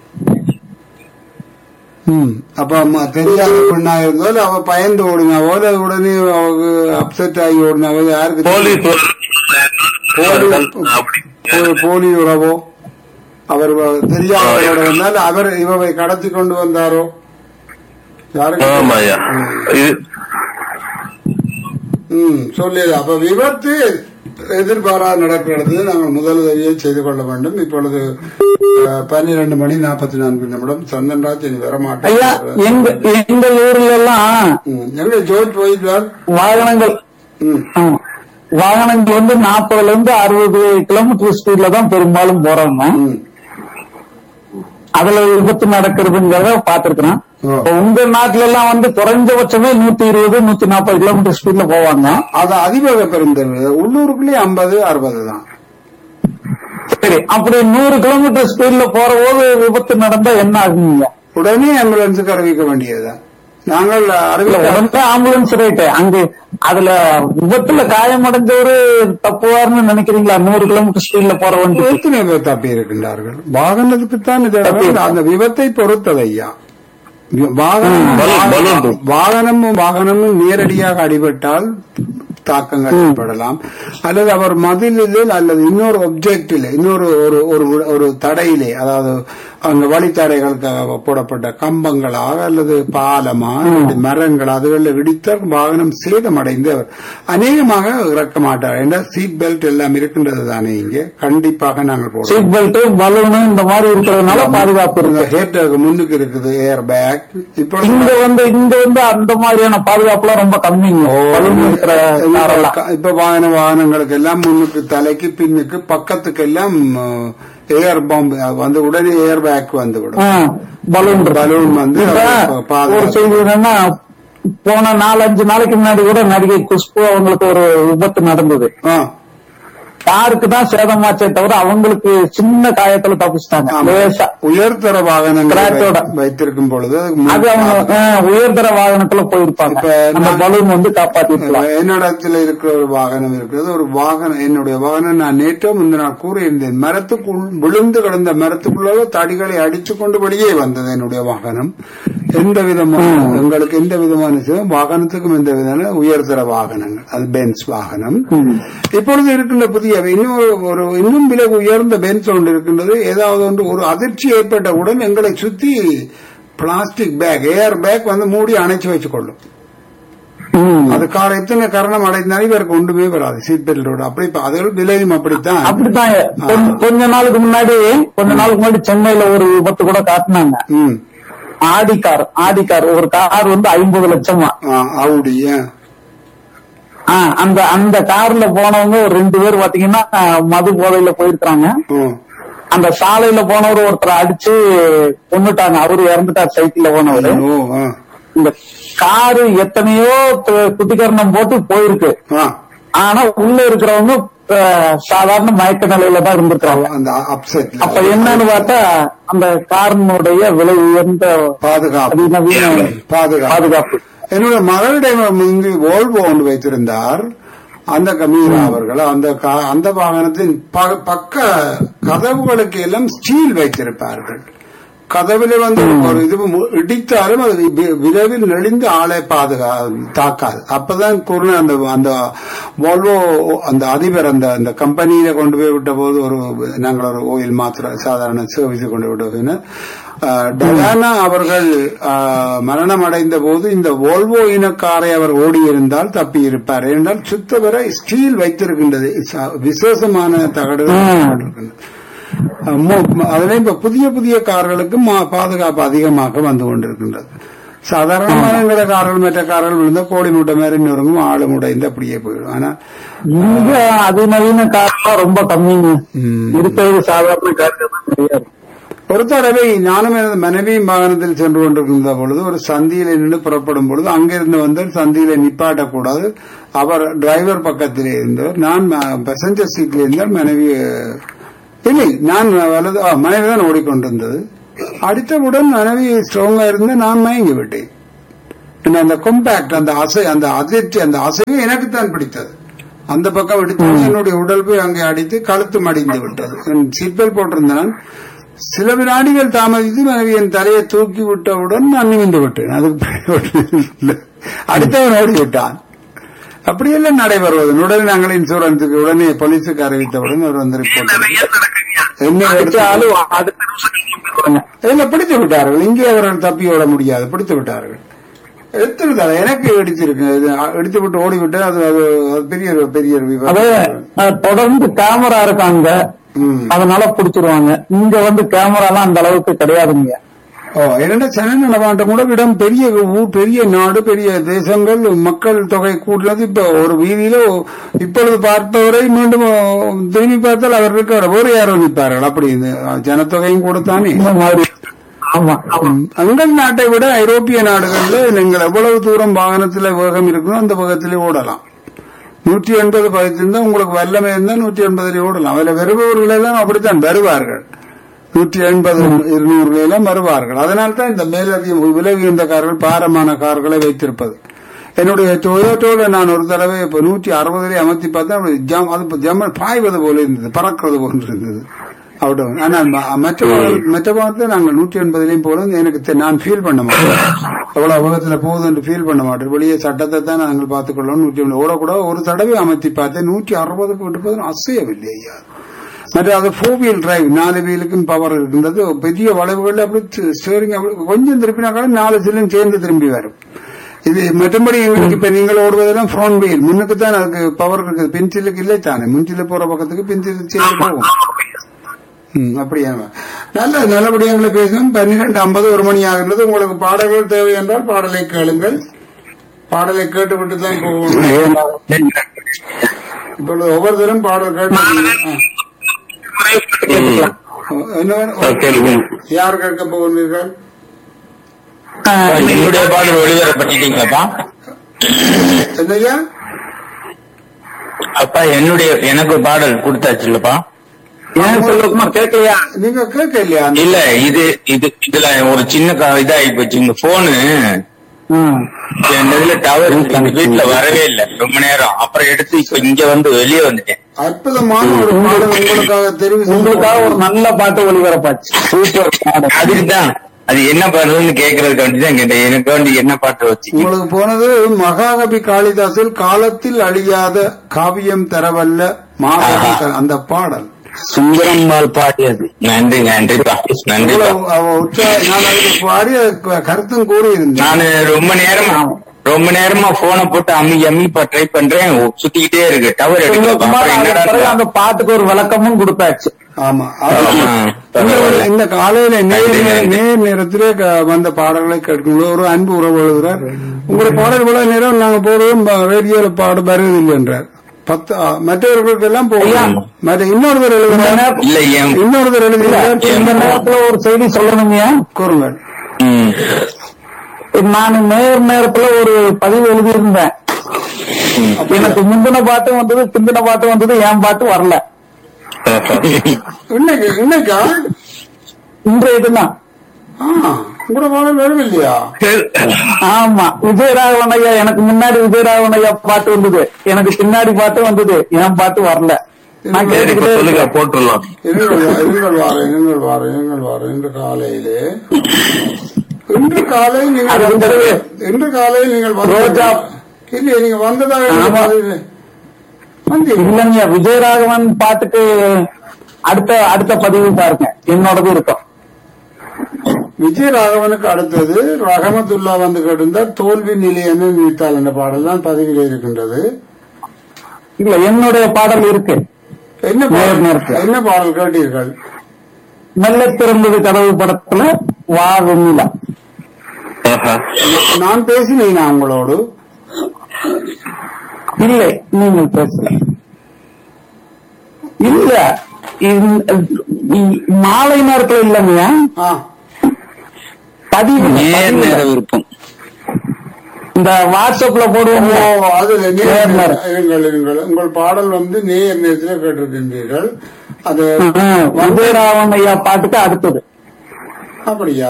ம் அப்ப அம்மா தெரியாத பெண்ணா இருந்தாலும் அவ பயந்து ஓடினாவோ அல்லது உடனே அவக்கு அப்செட் ஆகி ஓடினாவோ யாருக்கு தெரியும்? போலீஸ் வருவார்கள். அப்படி போ- போலி உறவோ அவர் வ- தெரியாதவரோட வந்தால் அவர் இவவை கடத்தி கொண்டு வந்தாரோ யாருக்கு ஆமா ஐயா இது ம் சொல்லு அப்ப விபத்து எதிர்பாராத நடக்கிறது நாங்கள் முதல் உதவியை செய்து கொள்ள வேண்டும் இப்பொழுது அஹ், பன்னிரண்டு மணி நாற்பத்தி நான்கு நிமிடம் சந்தன்ராஜ் இனி ஐயா வரமாட்டேன் எங்க எங்க ஊர்ல எல்லாம் ம், எங்க ஜோர்ஜ் போயிட்டார் வாகனங்கள் ம் ஆமா. வாகனங்கள் வந்து நாற்பதுல இருந்து அறுபது கிலோமீட்டர் ஸ்பீட்ல தான் பெரும்பாலும் போறாங்க ம் அதுல விபத்து நடக்கிறதுங்கிறத பாத்துருக்கிறேன் ஓ. உங்க நாட்டுல எல்லாம் வந்து குறைஞ்சபட்சமே நூத்தி இருபது நூத்தி நாற்பது கிலோமீட்டர் ஸ்பீட்ல போவாங்க அது அதிவேக பெருந்தது உள்ளூருக்குள்ளே ஐம்பது அறுபது தான் சரி அப்படி நூறு கிலோமீட்டர் ஸ்பீட்ல போற போது விபத்து நடந்தா என்ன ஆகுங்க உடனே ஆம்புலன்ஸுக்கு அறிவிக்க வேண்டியதுதான் நாங்கள் இல்ல அறிவிக்க உடனே ஆம்புலன்ஸ் ரேட்டு அங்க அதுல விபத்துல காயமடைஞ்சவரு தப்புவார்னு நினைக்கிறீங்களா நூறு கிலோமீட்டர் ஸ்பீட்ல போற வண்டி எத்தனை பேர் தப்பி இருக்கின்றார்கள் வாகனத்துக்குத்தான் இது இடம். அந்த விபத்தை பொறுத்தது ஐயா வாகனம் பலூன், பலூன். வாகனமும் வாகனமும் நேரடியாக அடிபட்டால் தாக்கங்கள் ஏற்படலாம் அல்லது அவர் மதிலில் அல்லது இன்னொரு ஒப்ஜெக்டில் இன்னொரு ஒரு ஒரு ஒரு தடையிலே அதாவது அந்த வழித்தடைகளுக்கு போடப்பட்ட கம்பங்களாக அல்லது பாலமா அல்லது மரங்கள் அதுகளில் இடித்த வாகனம் சேதமடைந்து அவர் அநேகமாக இறக்க மாட்டார் என்ற சீட் பெல்ட் எல்லாம் இருக்கின்றது தானே இங்கே கண்டிப்பாக நாங்கள் போடுறோம் சீட் பெல்ட் பலூனு இந்த மாதிரி இருக்கிறதுனால பாதுகாப்பு இருக்கு ஹேட்டருக்கு முன்னுக்கு இருக்குது ஏர் பேக் இப்பொழுது இங்க வந்து இங்க வந்து அந்த மாதிரியான பாதுகாப்புலாம் ரொம்ப கம்மிங்க பலூன் இருக்கிற காரெல்லாம் இப்ப வாகன வாகனங்களுக்கு எல்லாம் முன்னுக்கு தலைக்கு பின்னுக்கு பக்கத்துக்கு எல்லாம் ஏர் பம்ப் வந்து உடனே ஏர் பேக் வந்து விடும் பலூன் பலூன் வந்து இப்ப அது ஒரு பாதுகாப்பு செய்தி என்னன்னா போன நாலஞ்சு நாளைக்கு முன்னாடி கூட நடிகை குஷ்பு அவங்களுக்கு ஒரு விபத்து நடந்தது ஆ, காருக்கு தான் சேதமாச்சே தவிர அவங்களுக்கு சின்ன காயத்துல தப்பிச்சிட்டாங்க ஆமா. லேசா உயர்தர வாகனங்கள் Scratch-ஓட. வை- வைத்திருக்கும் பொழுது அதுக்கு முன் அது அவங்க அஹ், உயர்தர வாகனத்துல போயிருப்பாங்க இப்ப அந்த நான்- பலூன் வந்து காப்பாத்திருக்கலாம் என்னிடத்தில் இருக்கிற ஒரு வாகனம் இருக்கிறது ஒரு வாகனம் என்னுடைய வாகனம் நான் நேற்றோ முந்தின நாள் கூறியிருந்தேன் மரத்துக்குள் விழுந்து கிடந்த மரத்துக்குள்ள தடிகளை அடித்துக் கொண்டு வெளியே வந்தது என்னுடைய வாகனம் எந்த விதமான எங்களுக்கு எந்த விதமான விஷயம் வாகனத்துக்கும் எந்த விதமான உயர்தர வாகனங்கள் அது பென்ஸ் வாகனம் இப்பொழுது இருக்கின்ற புதிய இன்னும் ஒரு- ஒரு இன்னும் விலை உயர்ந்த பென்ஸ் ஒன்று இருக்கின்றது ஏதாவது ஒன்று ஒரு அதிர்ச்சி ஏற்பட்டவுடன் எங்களை சுத்தி பிளாஸ்டிக் பேக் ஏர் பேக் வந்து மூடி அணைச்சு வச்சுக் கொள்ளும் ம். அது கார எத்தனை காரணம் அடைந்தாலும் இவருக்கு ஒன்றுமே வராது சீட் பெல்ட்டோட அப்படி இப்ப அது விலையும் அப்படித்தான் அப்படித்தான் கொஞ்ச- கொஞ்ச நாளுக்கு முன்னாடி கொஞ்ச நாளுக்கு முன்னாடி சென்னையில ஒரு விபத்து கூட காட்டினாங்க ம் ஆடி கார் ஆடி கார் ஒரு கார் வந்து ஐம்பது லட்சமா ஆ, அவுடி ஆ. ஆ, அந்த அந்த கார்ல போனவங்க ஒரு ரெண்டு பேர் பாத்தீங்கன்னா அஹ், மது போதையில போயிருக்காங்க ம். அந்த சாலையில போனவர் ஒருத்தர் அடிச்சு கொன்னுட்டாங்க அவரு இறந்துட்டார் சைக்கிள்ல போனவர் ஓ ஆ. இந்த காரு எத்தனையோ து- குட்டிகரணம் போட்டு போயிருக்கு ஆ. ஆனா உள்ள இருக்கிறவங்க அஹ், சாதாரண மயக்க நிலையில தான் இருந்திருக்காங்க அந்த அப்செட் அப்ப என்னன்னு பார்த்தா அந்த காரினுடைய விலை உயர்ந்த பாதுகாப்பு அதிநவீன பாதுகாப்பு பாதுகாப்பு என்னுடைய மகளிடம் முந்தி ஓல்வோ ஒன்று வைத்திருந்தார் அந்த கமீரா அவர்கள் அந்த கா- அந்த வாகனத்தின் ப- பக்க கதவுகளுக்கு எல்லாம் ஸ்டீல் வைத்திருப்பார்கள் கதவில வந்து ஒரு இது மு- இடித்தாலும் அது வி- விரைவில் நெளிந்து ஆளை பாதுகா தாக்காது அப்பதான் குருண அந்த அந்த வால்வோ அந்த அதிபர் அந்த அந்த கம்பெனியில கொண்டு போய் விட்ட போது ஒரு நாங்கள் ஒரு ஓயில் மாத்திரை சாதாரண சர்வீஸ் கொண்டு விட்ட போது ஆஹ், டயானா அவர்கள் ஆஹ், மரணம் அடைந்த போது இந்த வோல்வோ இனக்காரை அவர் ஓடியிருந்தால் தப்பி இருப்பார் என்றால் சுத்தவரை ஸ்டீல் வைத்திருக்கின்றது ச- விசேஷமான தகடுகள் வைக்கப்பட்டிருக்கின்றது. அஹ், மோ- அதுல இப்ப புதிய புதிய கார்களுக்கு மா- பாதுகாப்பு அதிகமாக வந்து கொண்டிருக்கின்றது சாதாரணமான எங்கட கார்கள் மற்ற கார்கள் விழுந்தா கோழி முட்டை மாதிரி நொறுங்கும் ஆளு முடைந்து அப்படியே போயிடும் ஆனா இங்க அதிநவீன காரணம் ரொம்ப கம்மிங்க ம். இருக்கிறது சாதாரண காரணம் கிடையாது ஒரு தடவை நானும் எனது மனைவியும் வாகனத்தில் சென்று கொண்டிருக்கின்ற பொழுது ஒரு சந்தியில நின்று புறப்படும் பொழுது அங்கிருந்து வந்து சந்தியில நிப்பாட்டக்கூடாது அவர் டிரைவர் பக்கத்திலே இருந்தவர் நான் பேசஞ்சர் சீட்ல இருந்தால் மனைவி அஹ், இல்லை நான் வலது ஆ, மனைவி தான் ஓடிக்கொண்டிருந்தது அடித்தவுடன் மனைவி ஸ்ட்ராங்கா இருந்து நான் மயங்கி விட்டேன் பின்ன அந்த கொம்பாக்ட் அந்த அசை அந்த அதிர்ச்சி அந்த அசைவு எனக்குத்தான் பிடித்தது அந்த பக்கம் எடுத்து என்னுடைய உடல் போய் அங்கே அடித்து கழுத்து மடிந்து விட்டது சீட் பெல்ட் போட்டிருந்தான் சில வினாடிகள் தாமதித்து மனைவி என் தலையை தூக்கி விட்டவுடன் நான் நிமிந்து விட்டேன் அதுக்கு இல்லை. அடுத்தவன் ஓடி விட்டான் அப்படியெல்லாம் நடைபெறுவது உடனே நாங்கள் இன்சூரன்ஸுக்கு உடனே போலீஸுக்கு அறிவித்தவுடன் அவர் வந்து ரிப்போர்ட் என்ன எடுத்து ஆளு அடுத்த நிமிஷம் இல்ல பிடித்து விட்டார்கள் இங்கே அவர்கள் தப்பி ஓட முடியாது பிடித்து விட்டார்கள் எடுத்துருந்தாங்க எனக்கு எடுத்திருக்கு இது எடுத்து விட்டு ஓடி விட்டு அது அது அது பெரிய ஒரு பெரிய ஒரு அது விபத்து அஹ், தொடர்ந்து கேமரா இருக்காங்க ம். அதனால புடிச்சிருவாங்க இங்க வந்து கேமரா எல்லாம் அந்த அளவுக்கு கிடையாதுங்க ஓ இரண்டு சென்னை நடமாட்டம் கூட இடம் பெரிய ஊர் பெரிய நாடு பெரிய தேசங்கள் மக்கள் தொகை கூட்டினது இப்ப ஒரு வீதியில இப்பொழுது பார்ப்பவரை மீண்டும் திரும்பி பார்த்தால் அவர்களுக்கு வேறு யாரும் நிற்பார்கள் அப்படி இந்த ஜனத்தொகையும் கூட தானே இந்த மாதிரி ஆமா ஆமா அங்கள் நாட்டை விட ஐரோப்பிய நாடுகள்ல நீங்கள் எவ்வளவு தூரம் வாகனத்துல வேகம் இருக்குமோ அந்த வேகத்திலே ஓடலாம் நூற்றி எண்பது பதித்திருந்தா உங்களுக்கு வல்லமை இருந்தா நூற்றி எண்பதுல ஓடலாம் அதுல வருபவர்கள் எல்லாம் அப்படித்தான் வருவார்கள் நூற்றி எண்பது இருநூறுல எல்லாம் வருவார்கள் அதனால தான் இந்த மேலதிக விலை உயர்ந்த கார்கள் பாரமான கார்களை வைத்திருப்பது என்னுடைய டொயோட்டோல நான் ஒரு தடவை இப்ப நூற்றி அறுபதுல அமர்த்தி பார்த்தா அப்படி ஜம் அது இப்ப ஜம்ம பாய்வது போல இருந்தது பறக்கிறது போல இருந்தது அவுட் ஆனால் ம- மற்ற வாகன- மற்ற வாகனத்தை நாங்கள் நூற்றி எண்பதுலயும் போறோம் எனக்கு தெ- நான் ஃபீல் பண்ண மாட்டேன் எவ்வளவு வேகத்துல போகுது என்று ஃபீல் பண்ண மாட்டேன் வெளியே சட்டத்தை தான் நாங்கள் பார்த்துக்கொள்ளோம் நூற்றி எண்பது ஓடக்கூட ஒரு தடவை அமர்த்தி பார்த்தேன் நூற்றி அறுபதுக்கு விட்டு போது அசையவில்லை ஐயா மற்ற அது ஃபோர் வீல் டிரைவ் நாலு வீலுக்கும் பவர் இருக்கின்றது பெரிய வளைவுகள் அப்படி ஸ்டேரிங் அப்படி கொஞ்சம் திருப்பினாக்கால நாலு சில்லும் சேர்ந்து திரும்பி வரும் இது மற்றபடி எங்களுக்கு இப்ப நீங்கள் ஓடுவதெல்லாம் ஃப்ரண்ட் வீல் முன்னுக்கு தான் அதுக்கு பவர் இருக்குது பென்சிலுக்கு இல்லை தானே முன்சில போற பக்கத்துக்கு பென்சில் சேர்ந்து போகும் ம், அப்படியா நல்ல நல்லபடியா எங்களை பேசணும் பன்னிரெண்டு ஐம்பது ஒரு மணி ஆகின்றது உங்களுக்கு பாடல்கள் தேவை என்றால் பாடலை கேளுங்கள் பாடலை கேட்டுவிட்டு தான் போகணும் இப்பொழுது ஒவ்வொருத்தரும் பாடல் கேட்டு என்ன வேணும்? கேள்வி யார் கேட்க போகிறீர்கள் என்னுடைய பாடல் ஒளிபரப்பட்டீங்களாப்பா என்னையா அப்பா என்னுடைய எனக்கு ஒரு பாடல் கொடுத்தாச்சுல்லப்பா ஏன் சொல்லுமா கேட்கலையா நீங்க கேட்க இல்லையா இல்ல இது இது இதுல ஒரு சின்ன க- இதாகி போச்சு இந்த போனு ம். என் இதுல டவர் எங்க வீட்டுல வரவே இல்ல ரொம்ப நேரம் அப்புறம் எடுத்து இப்ப இங்க வந்து வெளியே வந்துட்டேன் அற்புதமான ஒரு பாடல் உங்களுக்காக தெரிவு செய்து உங்களுக்காக ஒரு நல்ல பாட்டு ஒளிபரப்பாச்சு சூப்பர் பாடல் அதுக்குதான் அது என்ன பாடுறதுன்னு கேக்குறதுக்கு வேண்டிதான் கேட்டேன் எனக்கு வேண்டி என்ன பாட்டு வச்சு உங்களுக்கு போனது மகாகவி காளிதாசில் காலத்தில் அழியாத காவியம் தரவல்ல மாகவி க- அந்த பாடல் சுந்தரம்பாள் பாடியது நன்றி நன்றிப்பா நன்றிப்பா இவ்வளவு அவ உற்சா- நான் அதுக்கு பாடி அதுக்கு கருத்தும் கூறி இருந்தேன் நானு ரொம்ப நேரமா ரொம்ப நேரமா போனை போட்டு அம்மி அம்மி இப்ப ட்ரை பண்றேன் சுத்திக்கிட்டே இருக்கு டவர் எடுக்கல சும்மா அப்புறம் அதுக்கு பிறகு என்னடா அந்த பாட்டுக்கு ஒரு விளக்கமும் கொடுத்தாச்சு ஆமா அது- ஆமா. இந்த ஒரு- இந்த காலையில நேர் நே- நேர் நேரத்திலே க- வந்த பாடல்களை கேட்கும் ஒரு அன்பு உறவு எழுதுறார் உங்களுடைய பாடல் இவ்வளவு நேரம் நாங்க போடுவோம் ரேடியோல பாடு வருவதில்லை என்றார் பத்து ஆ, மற்றவர்களுக்கு எல்லாம் போகலாம் மற்ற இன்னொருத்தர் எழுதுறார் இல்ல என் இன்னொருத்தர் எழுதுகிறார் இந்த நேரத்துல ஒரு செய்தி சொல்லணுங்க கூறுங்கள் ம். நான் நேர் நேரத்துல ஒரு பதிவு எழுதியிருந்தேன் எனக்கு முந்தின பாட்டும் வந்தது பிந்தின பாட்டும் வந்தது என் பாட்டு வரல இன்னைக்கு இன்னைக்கா இன்றைய இதுதான் ஆ, உங்களோட பாடல் வரவில்லையா ஆமா விஜயராகவன் ஐயா எனக்கு முன்னாடி விஜயராகவன் ஐயா பாட்டு வந்தது எனக்கு பின்னாடி பாட்டு வந்தது என் பாட்டு வரல நான் சரி இப்ப கேட்டுக்கிட்டே சொல்லுங்க இருக்கேன். போட்டுடலாம் இருங்கள் வா- இருங்கள் வாரம் இருங்கள் வாரம் இருங்கள் வாரம் இன்று காலையிலே இன்று காலை நீங்கள் அது வந்த- வந்து- இன்று காலையில் நீங்கள் வந்த- ரோஜா. இல்லையே நீங்க வந்ததாக எனக்கு ஆமா. தெரியல. வந்தீங்க இல்லைங்க விஜயராகவன் பாட்டுக்கு அடுத்த அடுத்த பதிவு பாருங்க என்னோடது இருக்கும் விஜயராகவனுக்கு அடுத்தது ரஹமத்துல்லா வந்து கேட்டிருந்தார் தோல்வி நிலையன்னு நினைத்தால் என்ற பாடல் தான் பதிவில் இருக்கின்றது இல்ல என்னுடைய பாடல் இருக்கு என்ன நேர் பாடல் நேரத்துல. என்ன பாடல் கேட்டீர்கள் மெல்ல திறந்தது கதவு படத்துல வா வெண்ணிலா ஆஹா. நான் பேசினேன் உங்களோடு இல்லை நீங்கள் பேசல இல்ல இந்த- இ- மாலை நேரத்துல இல்லைங்க ஆ பதிவு நேர் நேர பதிவுல. விருப்பம் இந்த வாட்ஸ்அப்ல போடுவோம் ஓ அதுல நேர் நேர் நேர் நேரம். இருங்கள் இருங்கள் உங்கள் பாடல் வந்து நேர் நேரத்தில் கேட்டிருக்கின்றீர்கள் அது விஜயராமன் ஐயா பாட்டுக்கு அடுத்தது அப்படியா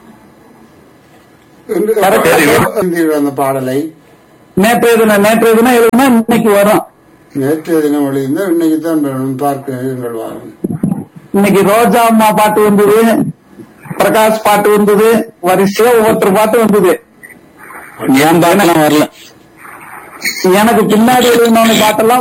என்று- Correct. இருந்தீர்கள் அந்த பாடலை நேற்றைய தினம் நேற்றைய தினம் எழுதுனா இன்னைக்கு வரும் நேற்றைய தினம் எழுதியிருந்தால் இன்னைக்கு தான் வேணும் பார்க்க இருங்கள் வாரம் இன்னைக்கு ரோஜா அம்மா பாட்டு வந்தது பிரகாஷ் பாட்டு வந்தது வரிசையா ஒவ்வொருத்தர் பாட்டு வந்தது என் பாட்டெல்லாம் வரல எனக்கு பின்னாடி எழுதினவங்க பாட்டெல்லாம்